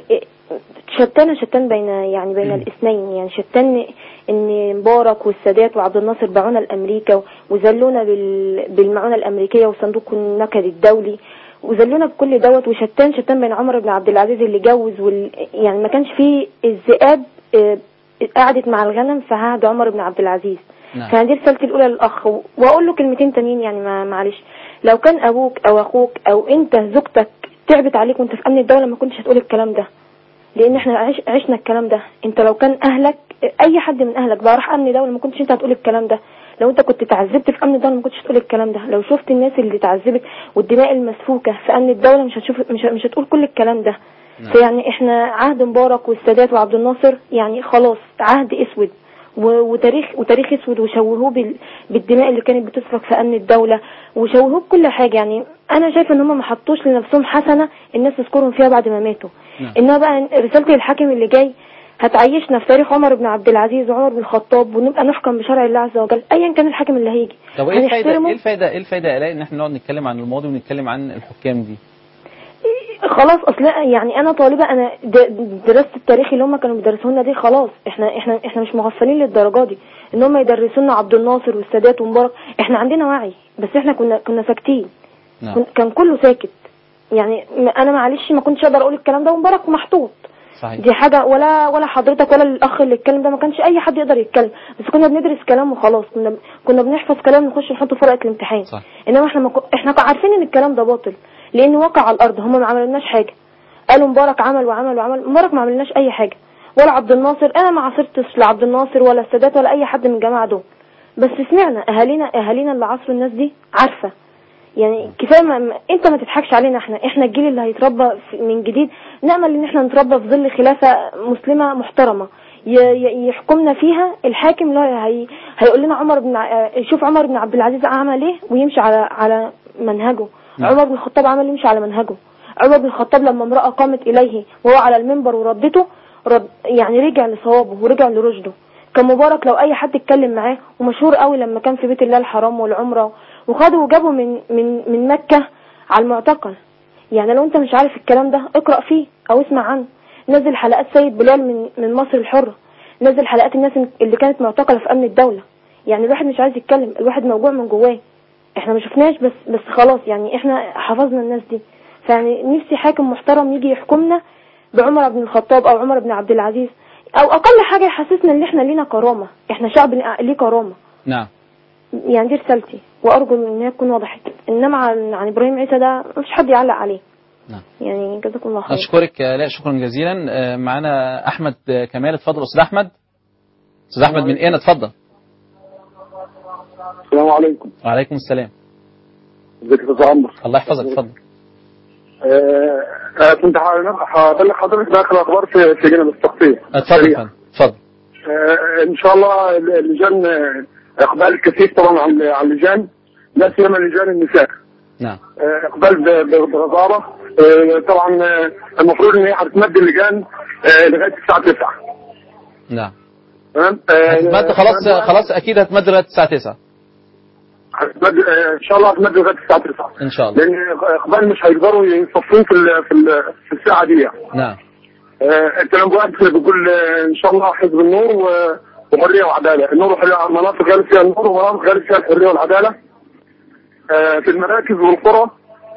شتان شتان بين يعني بين الاثنين يعني شتان ان مبارك والسادات وعبد الناصر باعونا لامريكا وذلونا بال- بالمعونه الامريكيه وصندوق النكد الدولي وذلونا بكل دوت وشتان شتان بين عمر بن عبد العزيز اللي جوز وال يعني ما كانش فيه الذئاب آه، قعدت مع الغنم في عهد عمر بن عبد العزيز نعم. فدي رسالتي الاولى للاخ واقول له كلمتين تانيين يعني ما معلش لو كان ابوك او اخوك او انت زوجتك تعبت عليك وانت في امن الدوله ما كنتش هتقول الكلام ده لان احنا عش عشنا الكلام ده انت لو كان اهلك اي حد من اهلك بقى راح امن دوله ما كنتش انت هتقول الكلام ده لو انت كنت تعذبت في امن الدوله ما كنتش هتقول الكلام ده لو شفت الناس اللي اتعذبت والدماء المسفوكه في امن الدوله مش هتشوف مش, مش هتقول كل الكلام ده فيعني احنا عهد مبارك والسادات وعبد الناصر يعني خلاص عهد اسود و- وتاريخ وتاريخ اسود وشوهوه بال- بالدماء اللي كانت بتسفك في امن الدوله وشوهوه بكل حاجه يعني انا شايفه ان هم ما حطوش لنفسهم حسنه الناس تذكرهم فيها بعد ما ماتوا نعم. انما بقى رسالتي للحاكم اللي جاي هتعيشنا في تاريخ عمر بن عبد العزيز وعمر بن الخطاب ونبقى نحكم بشرع الله عز وجل ايا كان الحاكم اللي هيجي طب ايه الفايده هنحترمه. ايه الفايده ايه الفايده يا الاء ان احنا نقعد نتكلم عن الماضي ونتكلم عن الحكام دي خلاص اصل يعني انا طالبه انا د- درست التاريخ اللي هم كانوا بيدرسوه لنا دي خلاص احنا احنا احنا مش مغفلين للدرجه دي ان هم يدرسوا لنا عبد الناصر والسادات ومبارك احنا عندنا وعي بس احنا كنا كنا ساكتين نعم كن- كان كله ساكت يعني م- انا معلش ما كنتش اقدر اقول الكلام ده ومبارك محطوط صحيح دي حاجه ولا ولا حضرتك ولا الاخ اللي اتكلم ده ما كانش اي حد يقدر يتكلم بس كنا بندرس كلام وخلاص كنا كنا بنحفظ كلام نخش نحطه في ورقه الامتحان صح. انما احنا ما كو- احنا كنا عارفين ان الكلام ده باطل لانه وقع على الارض هم ما عملناش حاجه قالوا مبارك عمل وعمل وعمل مبارك ما عملناش اي حاجه ولا عبد الناصر انا ما عاصرتش لا عبد الناصر ولا السادات ولا اي حد من الجماعه دول بس سمعنا اهالينا اهالينا اللي عاصروا الناس دي عارفه يعني كفايه ما ما- انت ما تضحكش علينا احنا احنا الجيل اللي هيتربى في- من جديد نامل ان احنا نتربى في ظل خلافه مسلمه محترمه ي- ي- يحكمنا فيها الحاكم اللي هو هي هيقول لنا عمر بن ع- يشوف عمر بن عبد العزيز عمل ايه ويمشي على على منهجه نعم. عمر بن الخطاب عمل يمشي على منهجه عمر بن الخطاب لما امرأة قامت إليه وهو على المنبر وردته رد يعني رجع لصوابه ورجع لرشده كان مبارك لو أي حد اتكلم معاه ومشهور قوي لما كان في بيت الله الحرام والعمرة وخده وجابه من من من مكة على المعتقل يعني لو انت مش عارف الكلام ده اقرأ فيه او اسمع عنه نزل حلقات سيد بلال من من مصر الحرة نزل حلقات الناس اللي كانت معتقلة في أمن الدولة يعني الواحد مش عايز يتكلم الواحد موجوع من جواه احنا ما شفناش بس بس خلاص يعني احنا حفظنا الناس دي فيعني نفسي حاكم محترم يجي يحكمنا بعمر بن الخطاب او عمر بن عبد العزيز او اقل حاجه يحسسنا ان احنا لينا كرامه احنا شعب ليه كرامه نعم يعني دي رسالتي وارجو ان هي تكون وضحت انما عن, عن ابراهيم عيسى ده مفيش حد يعلق عليه نعم. يعني جزاكم الله خير اشكرك يا لا شكرا جزيلا آه، معانا احمد آه، كمال اتفضل استاذ احمد استاذ احمد من ايه اتفضل السلام عليكم وعليكم السلام ازيك يا استاذ عمرو الله يحفظك اتفضل آه، آه، كنت هبلغ حضرتك باخر اخبار في في جنب التغطيه اتفضل يا فندم. اتفضل آه، ان شاء الله اللجان آه، اقبال الكثيف طبعا على على اللجان لا سيما لجان النساء نعم آه، اقبال ب- ب- بغزاره آه، طبعا آه، المفروض ان هي هتتمد اللجان آه، لغايه الساعه 9 نعم تمام آه، هتتمد خلاص خلاص اكيد هتمد لغايه الساعه 9 هتتمد آه، ان شاء الله هتتمد لغايه الساعه 9 ان شاء الله لان اقبال مش هيقدروا يصفون في ال- في ال- في الساعه دي يعني. نعم آه، التنبؤات بتقول آه، ان شاء الله حزب النور و- وحريه وعداله، النور وحريه مناطق غالب فيها النور ومناطق غالب فيها الحريه والعداله. آه، في المراكز والقرى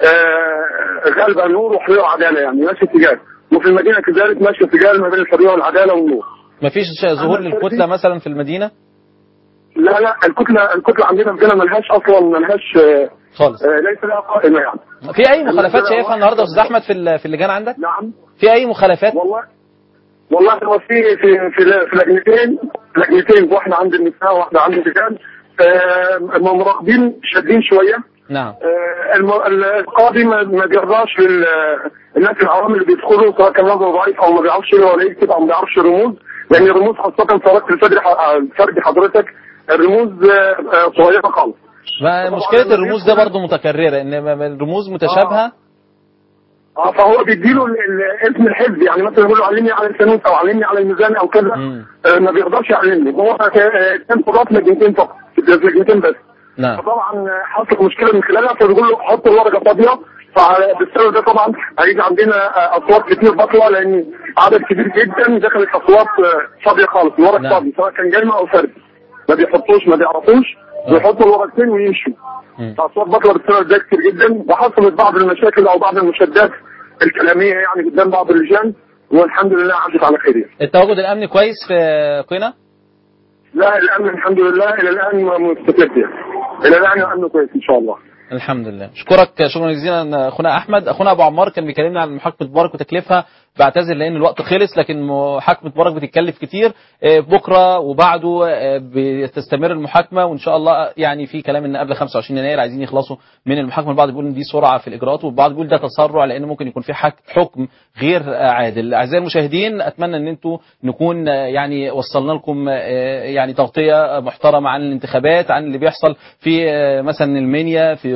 آه، غالبا نور وحريه وعداله يعني ماشي اتجاه وفي المدينه كذلك ماشي اتجاه ما بين الحريه والعداله والنور. مفيش ظهور للكتله مثلا في المدينه لا لا الكتله الكتله عندنا في جنة ملهاش اصلا ملهاش آه، خالص آه، ليس لها قائمه يعني. في اي مخالفات شايفها النهارده يا استاذ احمد في ال- في اللجان عندك نعم في اي مخالفات والله والله هو في في في في لجنتين لجنتين واحده عند النساء وواحده عند الرجال آه، مراقبين شادين شويه نعم آه، الم- القاضي ما ما بيرضاش لل- الناس العوام اللي بيدخلوا سواء كان نظر ضعيف او ما بيعرفش يقرا ولا يكتب او ما بيعرفش الرموز لان الرموز خاصه صلاه الفجر ح- الفجر حضرتك الرموز آه، آه، صغيره خالص ما مشكله الرموز ده برضو متكرره ان ما- ما الرموز متشابهه اه فهو بيديله ال- ال- اسم الحزب يعني مثلا يقول له علمني على الفانوس او علمني على الميزان او كذا آه، ما بيقدرش يعلمني هو آه، كان قضاة لجنتين فقط لجنتين بس نعم فطبعا حصلت مشكله من خلالها فبيقول له حط الورقه فاضيه فبالسبب ده طبعا هيجي عندنا آه، اصوات كتير بطلة لان عدد كبير جدا دخلت اصوات آه، فاضيه خالص الورق نعم. فاضي سواء كان جاي او فردي ما بيحطوش ما بيعرفوش بيحطوا الورقتين ويمشوا فاصوات بطلة بتسبب ده كتير جدا وحصلت بعض المشاكل او بعض المشادات الكلاميه يعني قدام بعض اللجان والحمد لله عدت على خير يعني. التواجد الامني كويس في قنا لا الامن الحمد لله الى الان مستقر يعني الى الان الامن كويس ان شاء الله الحمد لله اشكرك شكرا جزيلا اخونا احمد اخونا ابو عمار كان بيكلمنا عن محاكمه مبارك وتكليفها بعتذر لان الوقت خلص لكن محاكمه مبارك بتتكلف كتير آه، بكره وبعده آه، بتستمر المحاكمه وان شاء الله يعني في كلام ان قبل 25 يناير عايزين يخلصوا من المحاكمه البعض بيقول ان دي سرعه في الاجراءات والبعض بيقول ده تسرع لان ممكن يكون في حك- حكم غير آه، عادل اعزائي المشاهدين اتمنى ان انتم نكون آه، يعني وصلنا لكم آه، يعني تغطيه محترمه عن الانتخابات عن اللي بيحصل في آه، مثلا المنيا في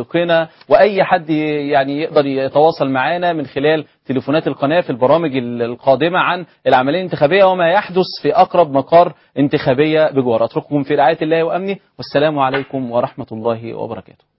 صديقنا واي حد يعني يقدر يتواصل معنا من خلال تليفونات القناه في البرامج القادمه عن العمليه الانتخابيه وما يحدث في اقرب مقر انتخابيه بجوار اترككم في رعايه الله وامنه والسلام عليكم ورحمه الله وبركاته